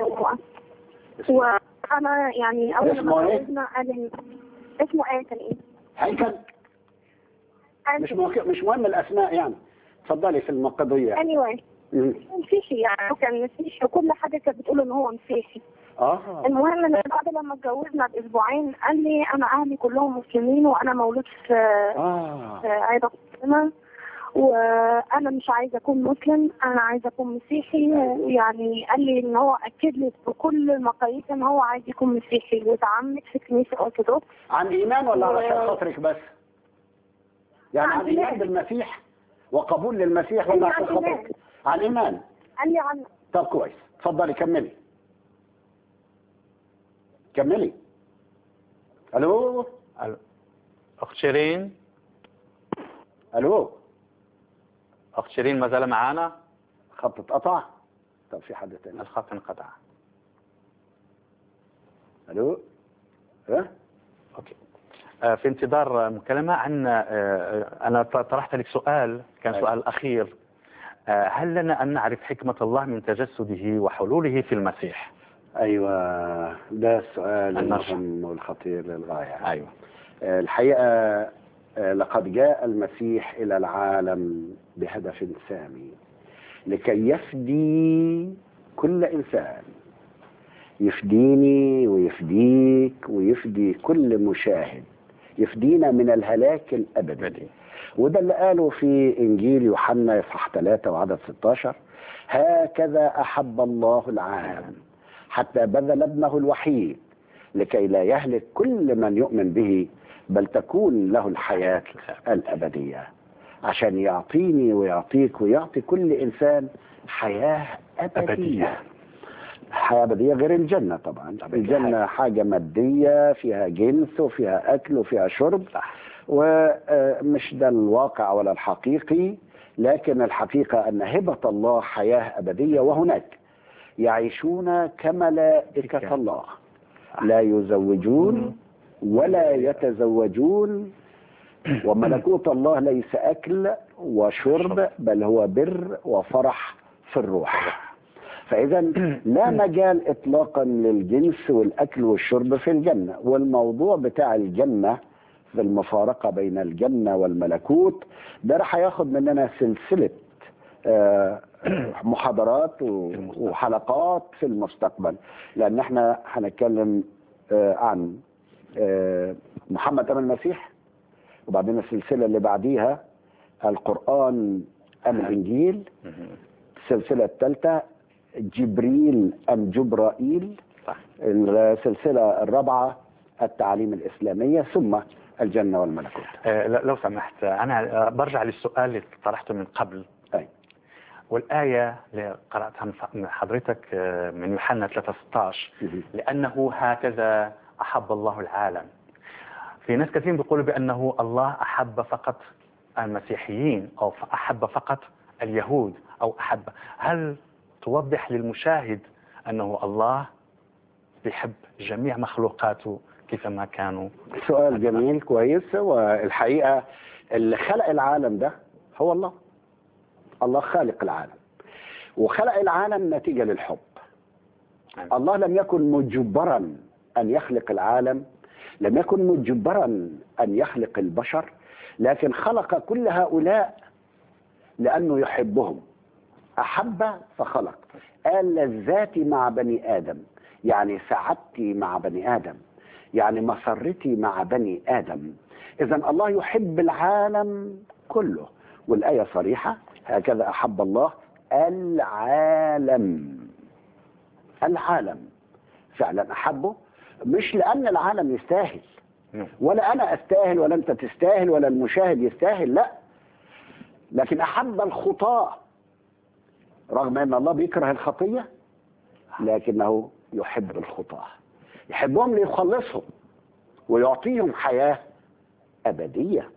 [SPEAKER 6] وانا يعني اول
[SPEAKER 1] اسمه
[SPEAKER 6] ما
[SPEAKER 1] إيه؟
[SPEAKER 6] اتجوزنا قال لي اسمه انتوني
[SPEAKER 1] هيكل مش مو... مش مهم الاسماء يعني اتفضلي في القضيه
[SPEAKER 6] اني واي
[SPEAKER 1] مم.
[SPEAKER 6] مسيحي يعني هو كان مسيحي وكل حاجة كانت بتقول ان هو مسيحي
[SPEAKER 1] اه
[SPEAKER 6] المهم ان بعد لما اتجوزنا باسبوعين قال لي انا اهلي كلهم مسلمين وانا مولود في
[SPEAKER 1] اه
[SPEAKER 6] في عيادة مسلمة وانا مش عايزه اكون مسلم انا عايزه اكون مسيحي يعني قال لي ان هو اكد لي بكل المقاييس ان هو عايز يكون مسيحي وتعمد في كنيسه ارثوذكس
[SPEAKER 1] عن ايمان ولا علشان
[SPEAKER 6] و-
[SPEAKER 1] خاطرك بس يعني عن
[SPEAKER 6] عن
[SPEAKER 1] ايمان
[SPEAKER 6] إيمان.
[SPEAKER 1] بالمسيح وقبول للمسيح ولا
[SPEAKER 6] عن
[SPEAKER 1] عشان
[SPEAKER 6] إيمان.
[SPEAKER 1] خاطرك عن ايمان
[SPEAKER 6] قال لي عن
[SPEAKER 1] طب كويس اتفضلي كملي كملي الو
[SPEAKER 2] ال- أخت شيرين
[SPEAKER 1] الو
[SPEAKER 2] أخت شيرين ما زال معنا
[SPEAKER 1] خط اتقطع طب في حد تاني
[SPEAKER 2] الخط انقطع
[SPEAKER 1] الو ها
[SPEAKER 2] أوكي آه، في انتظار مكالمة عن آه، آه، أنا ط- طرحت لك سؤال كان
[SPEAKER 1] أيوة.
[SPEAKER 2] سؤال أخير آه، هل لنا أن نعرف حكمة الله من تجسده وحلوله في المسيح
[SPEAKER 1] ايوه ده السؤال
[SPEAKER 2] النرجع.
[SPEAKER 1] المهم والخطير للغايه
[SPEAKER 2] أيوة
[SPEAKER 1] آه، الحقيقه آه، لقد جاء المسيح الى العالم بهدف سامي لكي يفدي كل انسان يفديني ويفديك ويفدي كل مشاهد يفدينا من الهلاك الأبدي
[SPEAKER 2] بدي
[SPEAKER 1] وده اللي قاله في إنجيل يوحنا إصحاح 3 وعدد 16 هكذا أحب الله العالم حتى بذل ابنه الوحيد لكي لا يهلك كل من يؤمن به بل تكون له الحياة الأبدية عشان يعطيني ويعطيك ويعطي كل إنسان حياة أبدية,
[SPEAKER 2] أبدية.
[SPEAKER 1] حياة أبدية غير الجنة طبعا الجنة حاجة مادية فيها جنس وفيها أكل وفيها شرب ومش ده الواقع ولا الحقيقي لكن الحقيقة أن هبة الله حياة أبدية وهناك يعيشون كملائكة الله لا يزوجون ولا يتزوجون وملكوت الله ليس أكل وشرب بل هو بر وفرح في الروح فإذا لا مجال إطلاقا للجنس والأكل والشرب في الجنة والموضوع بتاع الجنة في المفارقة بين الجنة والملكوت ده راح ياخد مننا سلسلة آه، محاضرات و- وحلقات في المستقبل لأن احنا هنتكلم آه، عن آه، محمد أم المسيح وبعدين السلسلة اللي بعديها القرآن أم الإنجيل السلسلة الثالثة جبريل أم جبرائيل
[SPEAKER 2] صح.
[SPEAKER 1] السلسلة الرابعة التعاليم الإسلامية ثم الجنة والملكوت
[SPEAKER 2] آه، ل- لو سمحت آه، أنا آه، برجع للسؤال اللي طرحته من قبل
[SPEAKER 1] أي.
[SPEAKER 2] والآية اللي قرأتها من ف- من حضرتك آه، من يوحنا 3:16
[SPEAKER 1] مهم.
[SPEAKER 2] لأنه هكذا أحب الله العالم في ناس كثير بيقولوا بأنه الله أحب فقط المسيحيين أو ف- أحب فقط اليهود أو أحب هل توضح للمشاهد أنه الله بيحب جميع مخلوقاته كيفما كانوا
[SPEAKER 1] سؤال جميل كويس والحقيقة اللي خلق العالم ده هو الله الله خالق العالم وخلق العالم نتيجة للحب
[SPEAKER 2] آمين.
[SPEAKER 1] الله لم يكن مجبرا أن يخلق العالم لم يكن مجبرا أن يخلق البشر لكن خلق كل هؤلاء لأنه يحبهم أحب فخلق قال لذاتي مع بني آدم يعني سعادتي مع بني آدم يعني مسرتي مع بني آدم إذا الله يحب العالم كله والآية صريحة هكذا أحب الله العالم العالم فعلا أحبه مش لأن العالم يستاهل
[SPEAKER 2] نعم.
[SPEAKER 1] ولا أنا أستاهل ولا أنت تستاهل ولا المشاهد يستاهل لا لكن أحب الخطاة رغم أن الله بيكره الخطية لكنه يحب الخطاة يحبهم ليخلصهم ويعطيهم حياة أبدية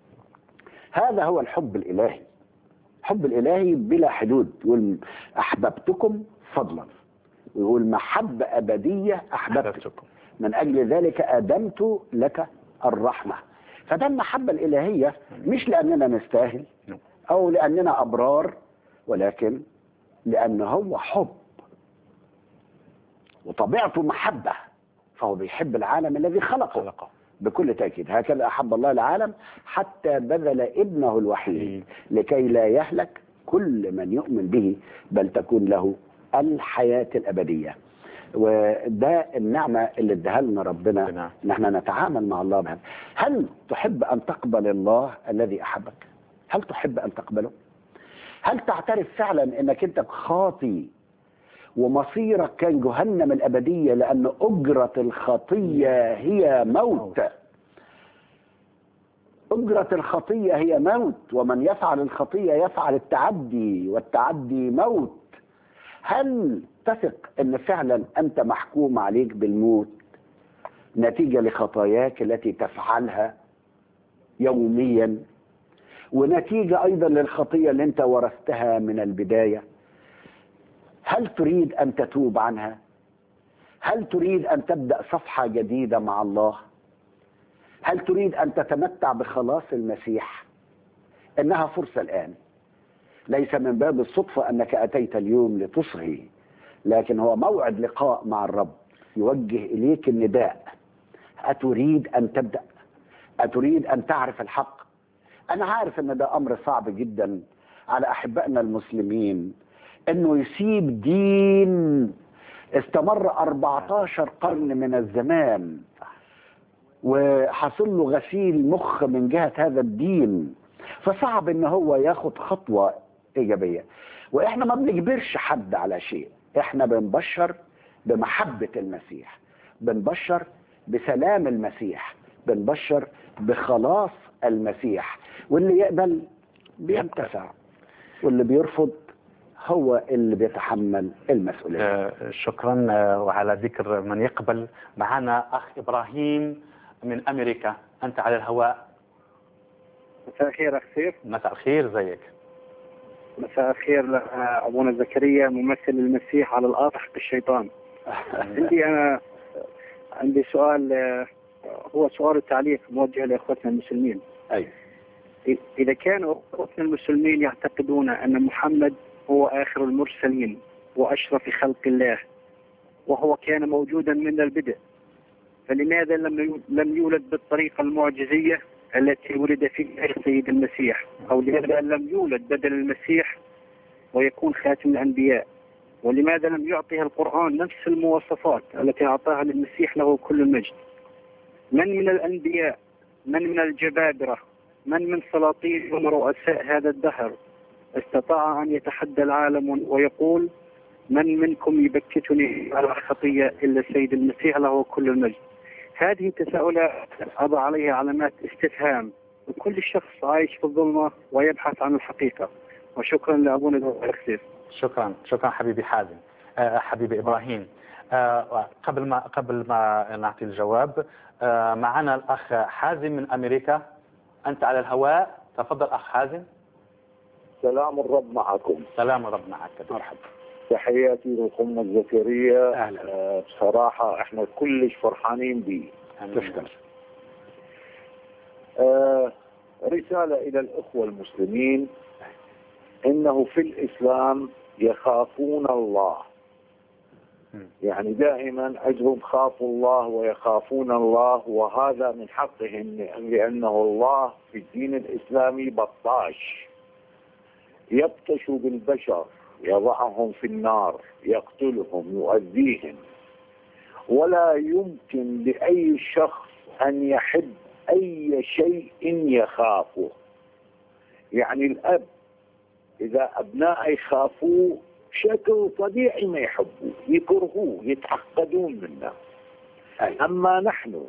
[SPEAKER 1] هذا هو الحب الإلهي الحب الإلهي بلا حدود يقول أحببتكم فضلا ويقول محبة أبدية أحببتك
[SPEAKER 2] أحببتكم
[SPEAKER 1] من أجل ذلك أدمت لك الرحمة فده المحبة الإلهية مش لأننا نستاهل
[SPEAKER 2] نعم.
[SPEAKER 1] أو لأننا أبرار ولكن لأن هو حب وطبيعته محبة فهو بيحب العالم الذي خلقه
[SPEAKER 2] خلقه
[SPEAKER 1] بكل تأكيد هكذا أحب الله العالم حتى بذل ابنه الوحيد لكي لا يهلك كل من يؤمن به بل تكون له الحياة الأبدية وده النعمة اللي اداها لنا ربنا
[SPEAKER 2] نعم.
[SPEAKER 1] ان احنا نتعامل مع الله بهذا هل تحب ان تقبل الله الذي احبك هل تحب ان تقبله هل تعترف فعلا انك انت خاطي ومصيرك كان جهنم الابديه لان اجره الخطيه هي موت اجره الخطيه هي موت ومن يفعل الخطيه يفعل التعدي والتعدي موت هل تثق ان فعلا انت محكوم عليك بالموت نتيجه لخطاياك التي تفعلها يوميا ونتيجه ايضا للخطيه اللي انت ورثتها من البدايه هل تريد ان تتوب عنها هل تريد ان تبدا صفحه جديده مع الله هل تريد ان تتمتع بخلاص المسيح انها فرصه الان ليس من باب الصدفه انك اتيت اليوم لتصغي لكن هو موعد لقاء مع الرب يوجه اليك النداء اتريد ان تبدا اتريد ان تعرف الحق انا عارف ان ده امر صعب جدا على احبائنا المسلمين انه يسيب دين استمر 14 قرن من الزمان وحصل له غسيل مخ من جهة هذا الدين فصعب ان هو ياخد خطوة ايجابية واحنا ما بنجبرش حد على شيء احنا بنبشر بمحبة المسيح بنبشر بسلام المسيح بنبشر بخلاص المسيح واللي يقبل بينتفع واللي بيرفض هو اللي بيتحمل المسؤولية
[SPEAKER 2] آه، شكرا آه، وعلى ذكر من يقبل معنا أخ إبراهيم من أمريكا أنت على الهواء
[SPEAKER 7] مساء الخير اخ سيف
[SPEAKER 2] مساء الخير زيك
[SPEAKER 7] مساء الخير لابونا زكريا ممثل المسيح على الارض حق الشيطان عندي انا عندي سؤال آه، هو سؤال التعليق موجه لاخوتنا المسلمين
[SPEAKER 1] أيوة.
[SPEAKER 7] اذا كانوا اخوتنا المسلمين يعتقدون ان محمد هو اخر المرسلين واشرف خلق الله وهو كان موجودا من البدء فلماذا لم يو- لم يولد بالطريقه المعجزيه التي ولد فيها السيد المسيح او لماذا لم يولد بدل المسيح ويكون خاتم الانبياء ولماذا لم يعطيها القران نفس المواصفات التي اعطاها للمسيح له كل المجد من من الانبياء من من الجبابره من من سلاطين ورؤساء هذا الدهر استطاع ان يتحدى العالم ويقول من منكم يبكتني على خطيه الا السيد المسيح له كل المجد هذه تساؤلات أضع عليها علامات استفهام وكل شخص عايش في الظلمة ويبحث عن الحقيقة وشكرا لأبونا دكتور سيف
[SPEAKER 2] شكرا شكرا حبيبي حازم آه، حبيبي إبراهيم آه، قبل ما قبل ما نعطي الجواب آه، معنا الأخ حازم من أمريكا أنت على الهواء تفضل أخ حازم
[SPEAKER 8] سلام الرب معكم
[SPEAKER 2] سلام رب معك
[SPEAKER 1] مرحبا
[SPEAKER 8] تحياتي للقمة الزكريا
[SPEAKER 1] أهلا
[SPEAKER 8] آه، بصراحة احنا كلش فرحانين بيه
[SPEAKER 1] تشكر
[SPEAKER 8] آه، رسالة إلى الأخوة المسلمين إنه في الإسلام يخافون الله
[SPEAKER 2] مم.
[SPEAKER 8] يعني دائما أجرهم خافوا الله ويخافون الله وهذا من حقهم لأنه الله في الدين الإسلامي بطاش يبطش بالبشر يضعهم في النار يقتلهم يؤذيهم ولا يمكن لأي شخص أن يحب أي شيء يخافه يعني الأب إذا أبناء يخافوه بشكل طبيعي ما يحبوه يكرهوه يتعقدون منه
[SPEAKER 1] أي.
[SPEAKER 8] أما نحن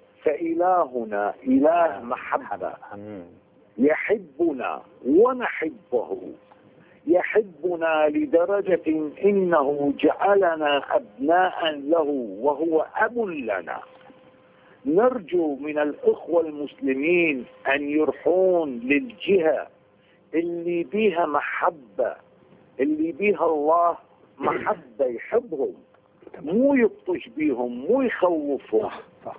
[SPEAKER 8] فإلهنا إله محبة
[SPEAKER 2] أمين
[SPEAKER 8] يحبنا ونحبه يحبنا لدرجة إنه جعلنا أبناء له وهو أب لنا نرجو من الإخوة المسلمين أن يرحون للجهة اللي بيها محبة اللي بيها الله محبة يحبهم مو يبطش بيهم مو يخوفهم
[SPEAKER 1] صح صح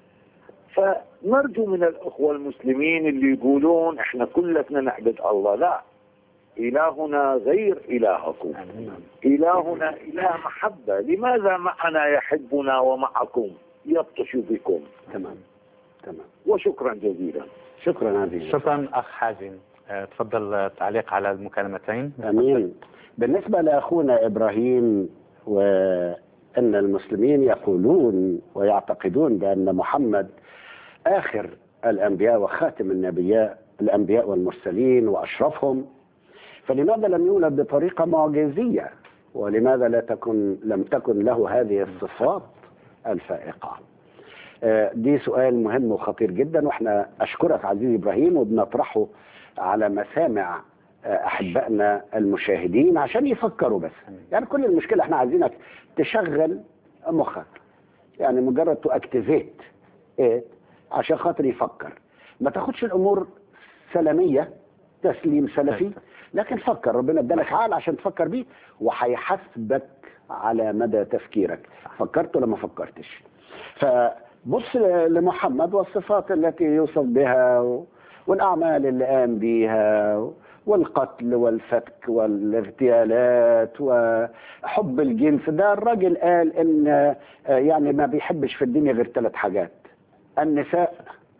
[SPEAKER 8] فنرجو من الأخوة المسلمين اللي يقولون احنا كلنا نعبد الله لا إلهنا غير إلهكم
[SPEAKER 2] أمين
[SPEAKER 8] إلهنا إله محبة لماذا معنا يحبنا ومعكم يبطش بكم
[SPEAKER 1] تمام تمام
[SPEAKER 8] وشكرا جزيلا
[SPEAKER 1] شكرا عزيزي
[SPEAKER 2] شكرا أخ حازم آه، تفضل آه، تعليق على المكالمتين
[SPEAKER 1] امين بالنسبه لاخونا ابراهيم وان المسلمين يقولون ويعتقدون بان محمد اخر الانبياء وخاتم النبياء الانبياء والمرسلين واشرفهم فلماذا لم يولد بطريقه معجزيه ولماذا لا تكن لم تكن له هذه الصفات الفائقه آه، دي سؤال مهم وخطير جدا واحنا اشكرك عزيزي ابراهيم وبنطرحه على مسامع آه، احبائنا المشاهدين عشان يفكروا بس يعني كل المشكله احنا عايزينك تشغل مخك يعني مجرد تو اكتيفيت ايه عشان خاطر يفكر ما تاخدش الامور سلاميه تسليم سلفي لكن فكر ربنا ادالك عقل عشان تفكر بيه وهيحاسبك على مدى تفكيرك فكرت ولا ما فكرتش فبص لمحمد والصفات التي يوصف بها و- والاعمال اللي قام بيها والقتل والفتك والاغتيالات وحب الجنس ده الراجل قال ان آه، يعني ما بيحبش في الدنيا غير ثلاث حاجات النساء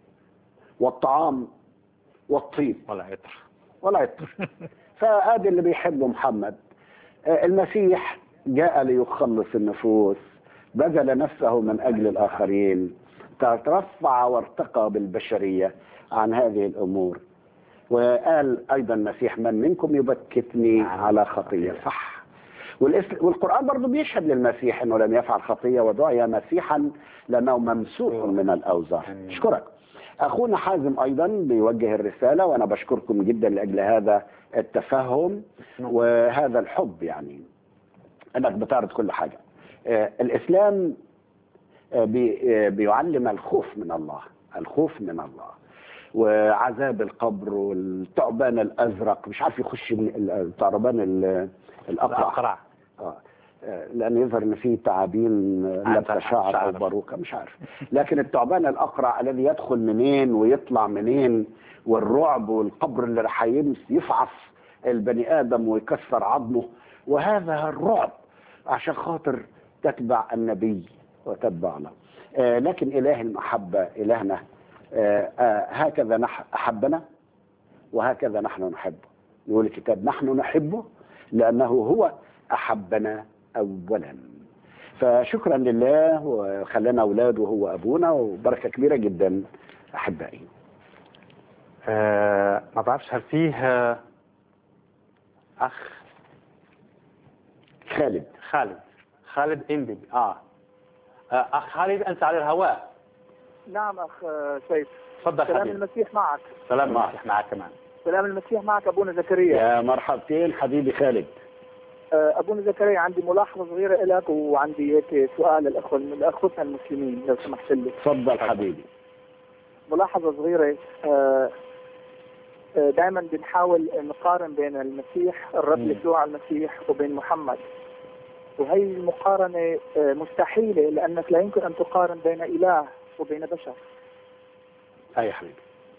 [SPEAKER 1] والطعام والطيب
[SPEAKER 2] ولا عطر
[SPEAKER 1] ولا يطر فادي اللي بيحبه محمد آه، المسيح جاء ليخلص النفوس بذل نفسه من اجل الاخرين ترفع وارتقى بالبشرية عن هذه الأمور وقال أيضا المسيح من منكم يبكتني على خطية صح والإس- والقرآن برضو بيشهد للمسيح أنه لم يفعل خطية ودعي مسيحا لأنه ممسوح من الأوزار أشكرك أخونا حازم أيضا بيوجه الرسالة وأنا بشكركم جدا لأجل هذا التفهم وهذا الحب يعني أنك بتعرض كل حاجة آه، الإسلام آه، بي- آه، بيعلم الخوف من الله الخوف من الله وعذاب القبر والثعبان الازرق مش عارف يخش من ال- الثعبان ال- الاقرع
[SPEAKER 2] الأقرع
[SPEAKER 1] آه. آه، لان يظهر ان في تعابين آه،
[SPEAKER 2] عن
[SPEAKER 1] لابسه شعر او
[SPEAKER 2] شعر.
[SPEAKER 1] باروكه مش عارف لكن الثعبان الاقرع الذي يدخل منين ويطلع منين والرعب والقبر اللي راح يمس يفعص البني ادم ويكسر عظمه وهذا الرعب عشان خاطر تتبع النبي وتتبع له آه، لكن اله المحبه الهنا آه، آه، هكذا نح احبنا وهكذا نحن نحبه يقول الكتاب نحن نحبه لأنه هو أحبنا أولا فشكرا لله وخلانا أولاده وهو أبونا وبركة كبيرة جدا أحبائي
[SPEAKER 2] آه ما بعرفش هل فيه آه، أخ
[SPEAKER 1] خالد
[SPEAKER 2] خالد خالد إندي آه آه، أخ خالد أنت على الهواء
[SPEAKER 9] نعم اخ آه، سيف
[SPEAKER 2] تفضل
[SPEAKER 9] سلام
[SPEAKER 2] حبيبي
[SPEAKER 9] المسيح معك
[SPEAKER 2] سلام
[SPEAKER 1] معك.
[SPEAKER 2] المسيح معك كمان
[SPEAKER 9] سلام المسيح معك ابونا زكريا
[SPEAKER 1] يا مرحبتين حبيبي خالد
[SPEAKER 9] آه، ابونا زكريا عندي ملاحظه صغيره لك وعندي هيك سؤال للاخوه لاخوتنا المسلمين لو سمحت لي
[SPEAKER 1] تفضل حبيبي
[SPEAKER 9] ملاحظه صغيره آه، آه، دائما بنحاول نقارن بين المسيح الرب
[SPEAKER 2] مم.
[SPEAKER 9] يسوع المسيح وبين محمد وهي المقارنه آه، مستحيله لانك لا يمكن ان تقارن بين اله وبين بشر
[SPEAKER 1] أي حبيبي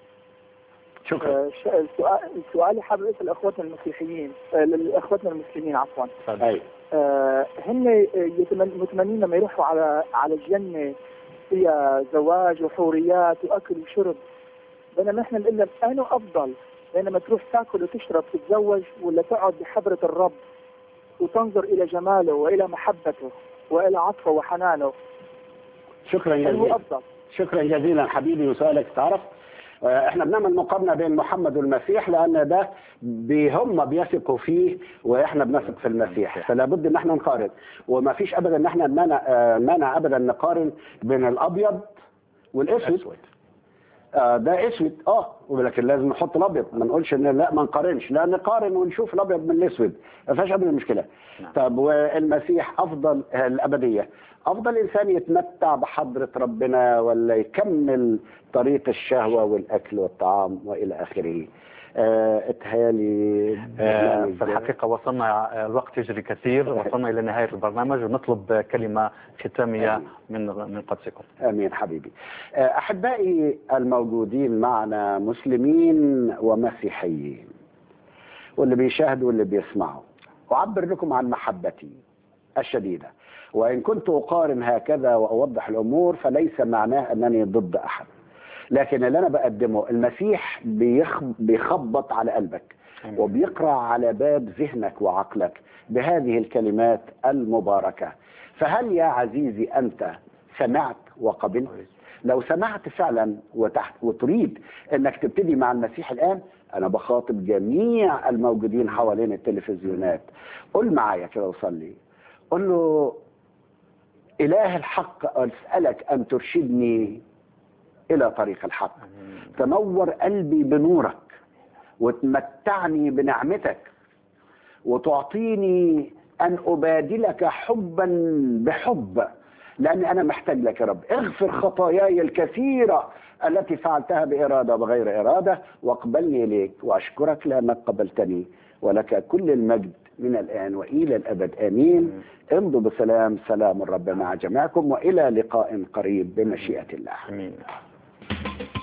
[SPEAKER 1] شكرا
[SPEAKER 9] آه، ش- السؤال سؤالي حابب اسال اخوتنا المسيحيين آه، لاخوتنا المسلمين عفوا
[SPEAKER 1] أي
[SPEAKER 9] آه، هن يتمن- متمنين لما يروحوا على على الجنه فيها زواج وحوريات واكل وشرب بينما احنا بنقول لهم انه افضل بينما تروح تاكل وتشرب تتزوج ولا تقعد بحضره الرب وتنظر الى جماله والى محبته والى عطفه وحنانه
[SPEAKER 1] شكرا
[SPEAKER 9] هل هو
[SPEAKER 1] جزيلا
[SPEAKER 9] افضل؟
[SPEAKER 1] شكرا جزيلا حبيبي وسؤالك تعرف آه، احنا بنعمل مقارنه بين محمد والمسيح لان ده بي- هم بيثقوا فيه واحنا بنثق في المسيح فلا بد ان احنا نقارن وما فيش ابدا ان احنا مانع آه، مانع ابدا نقارن بين الابيض والاسود آه ده اسود اه ولكن لازم نحط الابيض ما نقولش ان لا ما نقارنش لا نقارن ونشوف الابيض من الاسود ما فيهاش ابدا مشكله
[SPEAKER 2] نعم.
[SPEAKER 1] طب والمسيح افضل آه، الابديه افضل انسان يتمتع بحضره ربنا ولا يكمل طريق الشهوه والاكل والطعام والى اخره آه اتهالي
[SPEAKER 2] آه، في الحقيقة وصلنا آه، الوقت يجري كثير وصلنا إلى نهاية البرنامج ونطلب آه، كلمة ختامية
[SPEAKER 1] آمين.
[SPEAKER 2] من من قدسكم
[SPEAKER 1] امين حبيبي آه، احبائي الموجودين معنا مسلمين ومسيحيين واللي بيشاهدوا واللي بيسمعوا اعبر لكم عن محبتي الشديده وان كنت اقارن هكذا واوضح الامور فليس معناه انني ضد احد لكن اللي انا بقدمه المسيح بيخ- بيخبط على قلبك
[SPEAKER 2] آمين.
[SPEAKER 1] وبيقرع على باب ذهنك وعقلك بهذه الكلمات المباركه فهل يا عزيزي انت سمعت وقبلت لو سمعت فعلا وتحت وتريد انك تبتدي مع المسيح الان انا بخاطب جميع الموجودين حوالين التلفزيونات قل معايا كده وصلي قل له اله الحق اسالك ان ترشدني الى طريق الحق تنور قلبي بنورك وتمتعني بنعمتك وتعطيني ان ابادلك حبا بحب لاني انا محتاج لك يا رب اغفر خطاياي الكثيره التي فعلتها باراده وبغير اراده واقبلني اليك واشكرك لانك قبلتني ولك كل المجد من الان والى الابد امين امضوا بسلام سلام الرب مع جميعكم والى لقاء قريب بمشيئه الله
[SPEAKER 2] امين